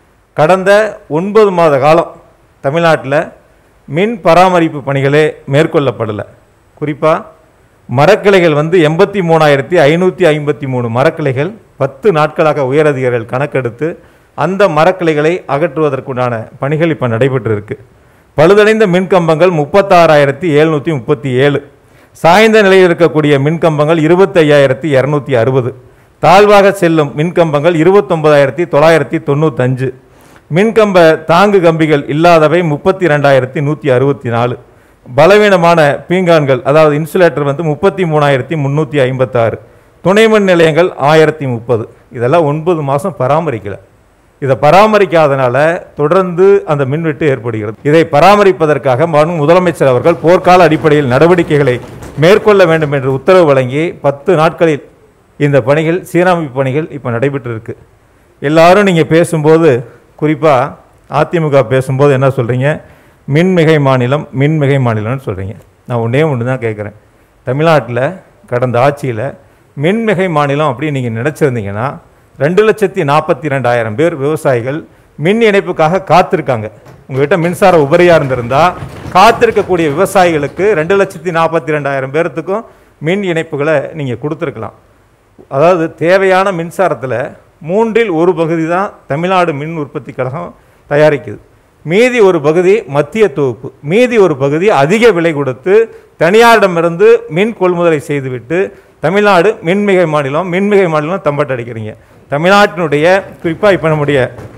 கடந்த ஒன்பது மாத காலம் தமிழ்நாட்டில் மின் பராமரிப்பு பணிகளே மேற்கொள்ளப்படலை குறிப்பாக மரக்கிளைகள் வந்து எண்பத்தி மூணாயிரத்தி ஐநூற்றி ஐம்பத்தி மூணு மரக்கிளைகள் பத்து நாட்களாக உயரதிகாரிகள் கணக்கெடுத்து அந்த மரக்கிளைகளை அகற்றுவதற்குண்டான பணிகள் இப்போ நடைபெற்று இருக்கு பழுதடைந்த மின்கம்பங்கள் முப்பத்தாறாயிரத்தி எழுநூற்றி முப்பத்தி ஏழு சாய்ந்த நிலையில் இருக்கக்கூடிய மின்கம்பங்கள் இருபத்தையாயிரத்தி இரநூத்தி அறுபது தாழ்வாக செல்லும் மின்கம்பங்கள் இருபத்தொன்பதாயிரத்தி தொள்ளாயிரத்தி தொண்ணூத்தஞ்சு மின்கம்ப தாங்கு கம்பிகள் இல்லாதவை முப்பத்தி ரெண்டாயிரத்தி நூற்றி அறுபத்தி நாலு பலவீனமான பீங்கான்கள் அதாவது இன்சுலேட்டர் வந்து முப்பத்தி மூணாயிரத்தி முந்நூற்றி ஐம்பத்தாறு துணை மின் நிலையங்கள் ஆயிரத்தி முப்பது இதெல்லாம் ஒன்பது மாதம் பராமரிக்கல இதை பராமரிக்காதனால தொடர்ந்து அந்த மின்வெட்டு ஏற்படுகிறது இதை பராமரிப்பதற்காக மனு முதலமைச்சர் அவர்கள் போர்க்கால அடிப்படையில் நடவடிக்கைகளை மேற்கொள்ள வேண்டும் என்று உத்தரவு வழங்கி பத்து நாட்களில் இந்த பணிகள் சீரமைப்பு பணிகள் இப்போ நடைபெற்று இருக்கு எல்லாரும் நீங்கள் பேசும்போது குறிப்பாக அதிமுக பேசும்போது என்ன சொல்கிறீங்க மின்மிகை மாநிலம் மின்மிகை மாநிலம்னு சொல்கிறீங்க நான் ஒன்றே ஒன்று தான் கேட்குறேன் தமிழ்நாட்டில் கடந்த ஆட்சியில் மின்மிகை மாநிலம் அப்படின்னு நீங்கள் நினச்சிருந்தீங்கன்னா ரெண்டு லட்சத்தி நாற்பத்தி ரெண்டாயிரம் பேர் விவசாயிகள் மின் இணைப்புக்காக காத்திருக்காங்க உங்ககிட்ட மின்சார உபரியாக இருந்திருந்தா காத்திருக்கக்கூடிய விவசாயிகளுக்கு ரெண்டு லட்சத்தி நாற்பத்தி ரெண்டாயிரம் பேர்த்துக்கும் மின் இணைப்புகளை நீங்கள் கொடுத்துருக்கலாம் அதாவது தேவையான மின்சாரத்தில் மூன்றில் ஒரு பகுதி தான் தமிழ்நாடு மின் உற்பத்தி கழகம் தயாரிக்குது மீதி ஒரு பகுதி மத்திய தொகுப்பு மீதி ஒரு பகுதி அதிக விலை கொடுத்து தனியாரிடமிருந்து மின் கொள்முதலை செய்துவிட்டு தமிழ்நாடு மின்மிகை மாநிலம் மின்மிகை மாநிலம் தம்பட்ட அடிக்கிறீங்க தமிழ்நாட்டினுடைய குறிப்பாக இப்போ நம்முடைய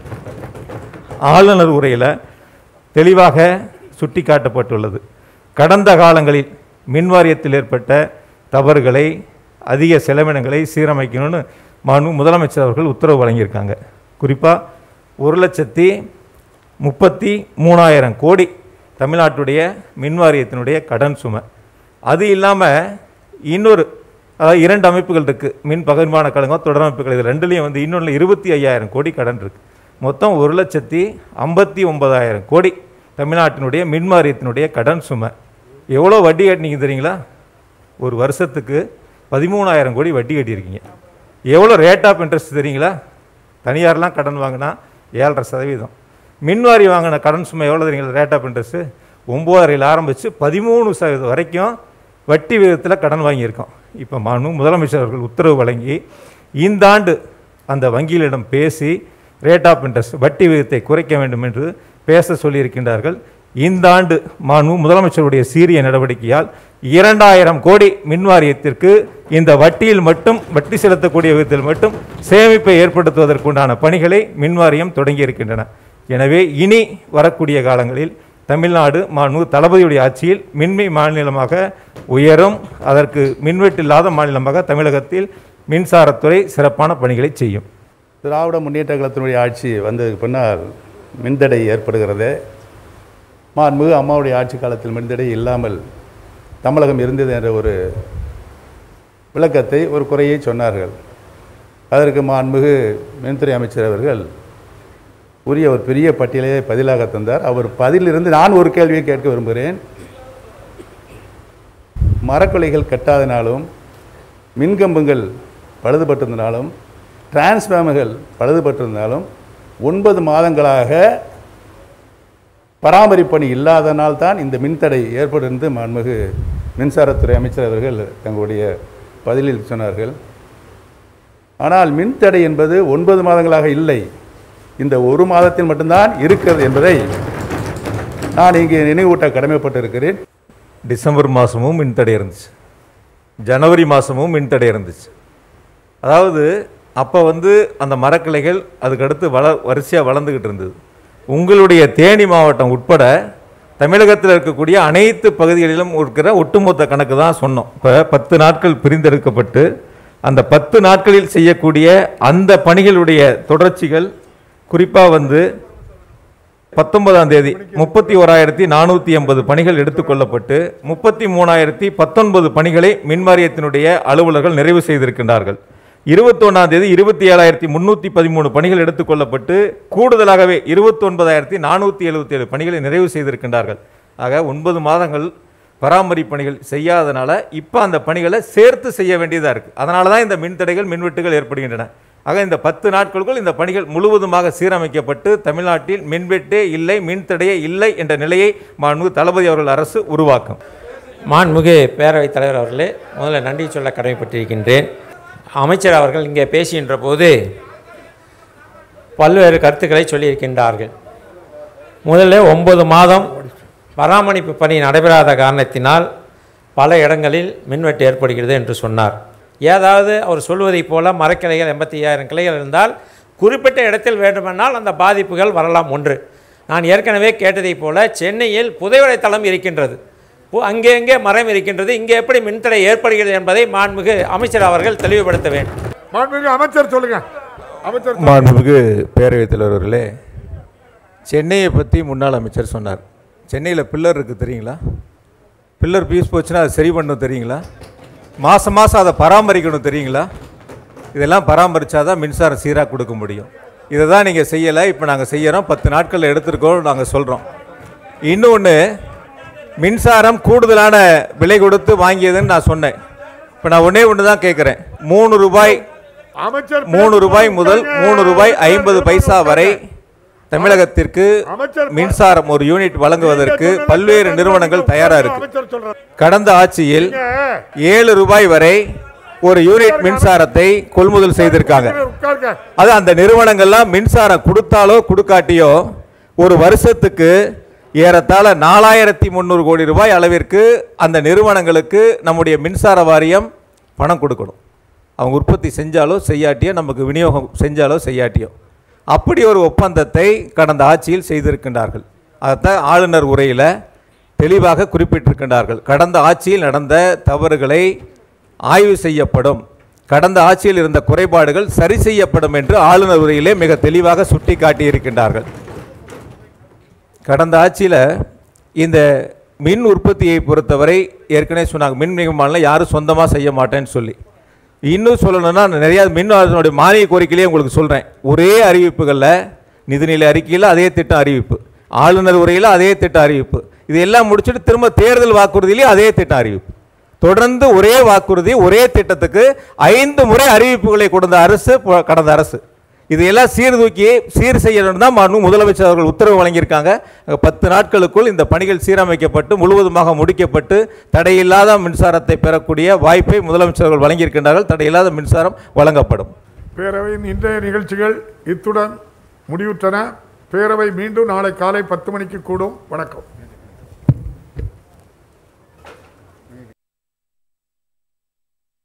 ஆளுநர் உரையில் தெளிவாக சுட்டிக்காட்டப்பட்டுள்ளது கடந்த காலங்களில் மின் வாரியத்தில் ஏற்பட்ட தவறுகளை அதிக செலவினங்களை சீரமைக்கணும்னு மாண்பு முதலமைச்சர் அவர்கள் உத்தரவு வழங்கியிருக்காங்க குறிப்பாக ஒரு லட்சத்தி முப்பத்தி மூணாயிரம் கோடி தமிழ்நாட்டுடைய மின் வாரியத்தினுடைய கடன் சுமை அது இல்லாமல் இன்னொரு அதாவது இரண்டு அமைப்புகள் இருக்குது மின் பகிர்மான கழகம் தொடரமைப்புகள் இது ரெண்டுலேயும் வந்து இன்னொன்று இருபத்தி ஐயாயிரம் கோடி கடன் இருக்குது மொத்தம் ஒரு லட்சத்தி ஐம்பத்தி ஒன்பதாயிரம் கோடி தமிழ்நாட்டினுடைய மின் வாரியத்தினுடைய கடன் சுமை எவ்வளோ வட்டி கட்டினீங்க தெரியுங்களா ஒரு வருஷத்துக்கு பதிமூணாயிரம் கோடி வட்டி கட்டியிருக்கீங்க எவ்வளோ ரேட் ஆஃப் இன்ட்ரெஸ்ட் தெரியுங்களா தனியார்லாம் கடன் வாங்கினா ஏழரை சதவீதம் மின்வாரி வாங்கின கடன் சுமை எவ்வளோ தெரியுங்களா ரேட் ஆஃப் இன்ட்ரெஸ்ட்டு ஒம்போதரையில் ஆரம்பித்து பதிமூணு சதவீதம் வரைக்கும் வட்டி விகிதத்தில் கடன் வாங்கியிருக்கோம் இப்போ மாண்பு முதலமைச்சர் அவர்கள் உத்தரவு வழங்கி இந்த ஆண்டு அந்த வங்கிகளிடம் பேசி ரேட் ஆஃப் இன்ட்ரெஸ்ட் வட்டி விகிதத்தை குறைக்க வேண்டும் என்று பேச சொல்லியிருக்கின்றார்கள் இந்த ஆண்டு மாண்பு முதலமைச்சருடைய சீரிய நடவடிக்கையால் இரண்டாயிரம் கோடி மின் வாரியத்திற்கு இந்த வட்டியில் மட்டும் வட்டி செலுத்தக்கூடிய விதத்தில் மட்டும் சேமிப்பை ஏற்படுத்துவதற்குண்டான பணிகளை மின் வாரியம் தொடங்கி இருக்கின்றன எனவே இனி வரக்கூடிய காலங்களில் தமிழ்நாடு மாண்பு தளபதியுடைய ஆட்சியில் மின்மை மாநிலமாக உயரும் அதற்கு மின்வெட்டில்லாத மாநிலமாக தமிழகத்தில் மின்சாரத்துறை சிறப்பான பணிகளை செய்யும் திராவிட முன்னேற்ற கழகத்தினுடைய ஆட்சி வந்ததுக்கு பின்னால் மின்தடை ஏற்படுகிறது மாண்புமிகு அம்மாவுடைய ஆட்சி காலத்தில் மின்தடை இல்லாமல் தமிழகம் இருந்தது என்ற ஒரு விளக்கத்தை ஒரு குறையை சொன்னார்கள் அதற்கு மாண்புமிகு மின்துறை அமைச்சர் அவர்கள் உரிய ஒரு பெரிய பட்டியலை பதிலாக தந்தார் அவர் பதிலிருந்து நான் ஒரு கேள்வியை கேட்க விரும்புகிறேன் மரக்கொலைகள் கட்டாதனாலும் மின்கம்பங்கள் பழுதுபட்டிருந்தனாலும் டிரான்ஸ்ஃபார்மர்கள் பழுதுபட்டிருந்தாலும் ஒன்பது மாதங்களாக பராமரிப்பு பணி இல்லாதனால் தான் இந்த மின்தடை ஏற்படுந்து மாண்புமிகு மின்சாரத்துறை அமைச்சர் அவர்கள் தங்களுடைய பதிலில் சொன்னார்கள் ஆனால் மின்தடை என்பது ஒன்பது மாதங்களாக இல்லை இந்த ஒரு மாதத்தில் மட்டும்தான் இருக்கிறது என்பதை நான் இங்கே நினைவூட்ட கடமைப்பட்டிருக்கிறேன் டிசம்பர் மாதமும் மின்தடை இருந்துச்சு ஜனவரி மாதமும் மின்தடை இருந்துச்சு அதாவது அப்போ வந்து அந்த மரக்கிளைகள் அதுக்கடுத்து வள வரிசையாக வளர்ந்துக்கிட்டு இருந்தது உங்களுடைய தேனி மாவட்டம் உட்பட தமிழகத்தில் இருக்கக்கூடிய அனைத்து பகுதிகளிலும் இருக்கிற ஒட்டுமொத்த கணக்கு தான் சொன்னோம் இப்போ பத்து நாட்கள் பிரிந்தெடுக்கப்பட்டு அந்த பத்து நாட்களில் செய்யக்கூடிய அந்த பணிகளுடைய தொடர்ச்சிகள் குறிப்பாக வந்து பத்தொன்பதாம் தேதி முப்பத்தி ஓராயிரத்தி நானூற்றி எண்பது பணிகள் எடுத்துக்கொள்ளப்பட்டு முப்பத்தி மூணாயிரத்தி பத்தொன்பது பணிகளை மின்வாரியத்தினுடைய அலுவலர்கள் நிறைவு செய்திருக்கின்றார்கள் இருபத்தொன்னாம் தேதி இருபத்தி ஏழாயிரத்தி முந்நூற்றி பதிமூணு பணிகள் எடுத்துக்கொள்ளப்பட்டு கூடுதலாகவே இருபத்தொன்பதாயிரத்தி நானூற்றி எழுபத்தி ஏழு பணிகளை நிறைவு செய்திருக்கின்றார்கள் ஆக ஒன்பது மாதங்கள் பராமரிப்பு பணிகள் செய்யாதனால இப்போ அந்த பணிகளை சேர்த்து செய்ய வேண்டியதாக இருக்குது அதனால தான் இந்த மின்தடைகள் மின்வெட்டுகள் ஏற்படுகின்றன ஆக இந்த பத்து நாட்களுக்குள் இந்த பணிகள் முழுவதுமாக சீரமைக்கப்பட்டு தமிழ்நாட்டில் மின்வெட்டே இல்லை மின்தடையே இல்லை என்ற நிலையை மாண்புமிகு தளபதி அவர்கள் அரசு உருவாக்கும் மாண்புமிகு பேரவைத் தலைவர் அவர்களே முதல்ல நன்றி சொல்ல கடமைப்பட்டிருக்கின்றேன் அமைச்சர் அவர்கள் இங்கே பேசுகின்ற போது பல்வேறு கருத்துக்களை சொல்லியிருக்கின்றார்கள் முதல்ல ஒன்பது மாதம் பராமரிப்பு பணி நடைபெறாத காரணத்தினால் பல இடங்களில் மின்வெட்டு ஏற்படுகிறது என்று சொன்னார் ஏதாவது அவர் சொல்வதைப் போல மரக்கிளைகள் எண்பத்தி ஐயாயிரம் கிளைகள் இருந்தால் குறிப்பிட்ட இடத்தில் வேண்டுமென்றால் அந்த பாதிப்புகள் வரலாம் ஒன்று நான் ஏற்கனவே கேட்டதைப் போல சென்னையில் புதைவடை தளம் இருக்கின்றது பு- அங்கே அங்கே மரம் இருக்கின்றது இங்கே எப்படி மின்தடை ஏற்படுகிறது என்பதை மாண்புமிகு அமைச்சர் அவர்கள் தெளிவுபடுத்த வேண்டும் மாண்புமிகு அமைச்சர் சொல்லுங்க அமைச்சர் சொல்லுங்க. மாண்புமிகு பேரவைத் தலைவர் அவர்களே சென்னையை பற்றி முன்னாள் அமைச்சர் சொன்னார் சென்னையில் பில்லர் இருக்குது தெரியுங்களா பில்லர் பீஸ் போச்சுன்னா அதை சரி பண்ணணும் தெரியுங்களா மாதம் மாதம் அதை பராமரிக்கணும் தெரியுங்களா இதெல்லாம் பராமரித்தாதான் மின்சாரம் சீராக கொடுக்க முடியும் இதை தான் நீங்கள் செய்யலை இப்போ நாங்கள் செய்யறோம் பத்து நாட்களில் எடுத்திருக்கோம் நாங்கள் சொல்கிறோம் இன்னொன்று மின்சாரம் கூடுதலான விலை கொடுத்து வாங்கியதுன்னு நான் சொன்னேன் இப்போ நான் ஒன்றே ஒன்று தான் கேட்குறேன் மூணு ரூபாய் அமைச்சர் மூணு ரூபாய் முதல் மூணு ரூபாய் ஐம்பது பைசா வரை தமிழகத்திற்கு அமைச்சர் மின்சாரம் ஒரு யூனிட் வழங்குவதற்கு பல்வேறு நிறுவனங்கள் தயாரா இருக்கு அமைச்சர் சொல்றாரு கடந்த ஆட்சியில் ஏழு ரூபாய் வரை ஒரு யூனிட் மின்சாரத்தை கொள்முதல் செய்திருக்காங்க உட்காருங்க அது அந்த நிறுவனங்கள்லாம் மின்சாரம் கொடுத்தாலோ கொடுக்காட்டியோ ஒரு வருஷத்துக்கு ஏறத்தாழ நாலாயிரத்தி முந்நூறு கோடி ரூபாய் அளவிற்கு அந்த நிறுவனங்களுக்கு நம்முடைய மின்சார வாரியம் பணம் கொடுக்கணும் அவங்க உற்பத்தி செஞ்சாலோ செய்யாட்டியோ நமக்கு விநியோகம் செஞ்சாலோ செய்யாட்டியோ அப்படி ஒரு ஒப்பந்தத்தை கடந்த ஆட்சியில் செய்திருக்கின்றார்கள் அதைத்தான் ஆளுநர் உரையில் தெளிவாக குறிப்பிட்டிருக்கின்றார்கள் கடந்த ஆட்சியில் நடந்த தவறுகளை ஆய்வு செய்யப்படும் கடந்த ஆட்சியில் இருந்த குறைபாடுகள் சரி செய்யப்படும் என்று ஆளுநர் உரையிலே மிக தெளிவாக சுட்டி காட்டியிருக்கின்றார்கள் கடந்த ஆட்சியில் இந்த மின் உற்பத்தியை பொறுத்தவரை ஏற்கனவே சொன்னாங்க மின் நிகழ்மானில் யாரும் சொந்தமாக செய்ய மாட்டேன்னு சொல்லி இன்னும் சொல்லணும்னா நிறையா மின் அரசனுடைய மானிய கோரிக்கையிலே உங்களுக்கு சொல்கிறேன் ஒரே அறிவிப்புகளில் நிதிநிலை அறிக்கையில் அதே திட்டம் அறிவிப்பு ஆளுநர் உரையில் அதே திட்டம் அறிவிப்பு இது எல்லாம் முடிச்சுட்டு திரும்ப தேர்தல் வாக்குறுதியிலையும் அதே திட்டம் அறிவிப்பு தொடர்ந்து ஒரே வாக்குறுதி ஒரே திட்டத்துக்கு ஐந்து முறை அறிவிப்புகளை கொடுத்த அரசு ப- கடந்த அரசு இதையெல்லாம் சீர்தூக்கி சீர் செய்யணும் தான் மாண்பு முதலமைச்சர் அவர்கள் உத்தரவு வழங்கியிருக்காங்க அங்க பத்து நாட்களுக்குள் இந்த பணிகள் சீரமைக்கப்பட்டு முழுவதுமாக முடிக்கப்பட்டு தடையில்லாத மின்சாரத்தை பெறக்கூடிய வாய்ப்பை முதலமைச்சர் அவர்கள் வழங்கியிருக்கின்றார்கள் தடையில்லாத மின்சாரம் வழங்கப்படும் பேரவையின் இன்றைய நிகழ்ச்சிகள் இத்துடன் முடிவுற்றன பேரவை மீண்டும் நாளை காலை பத்து மணிக்கு கூடும் வணக்கம்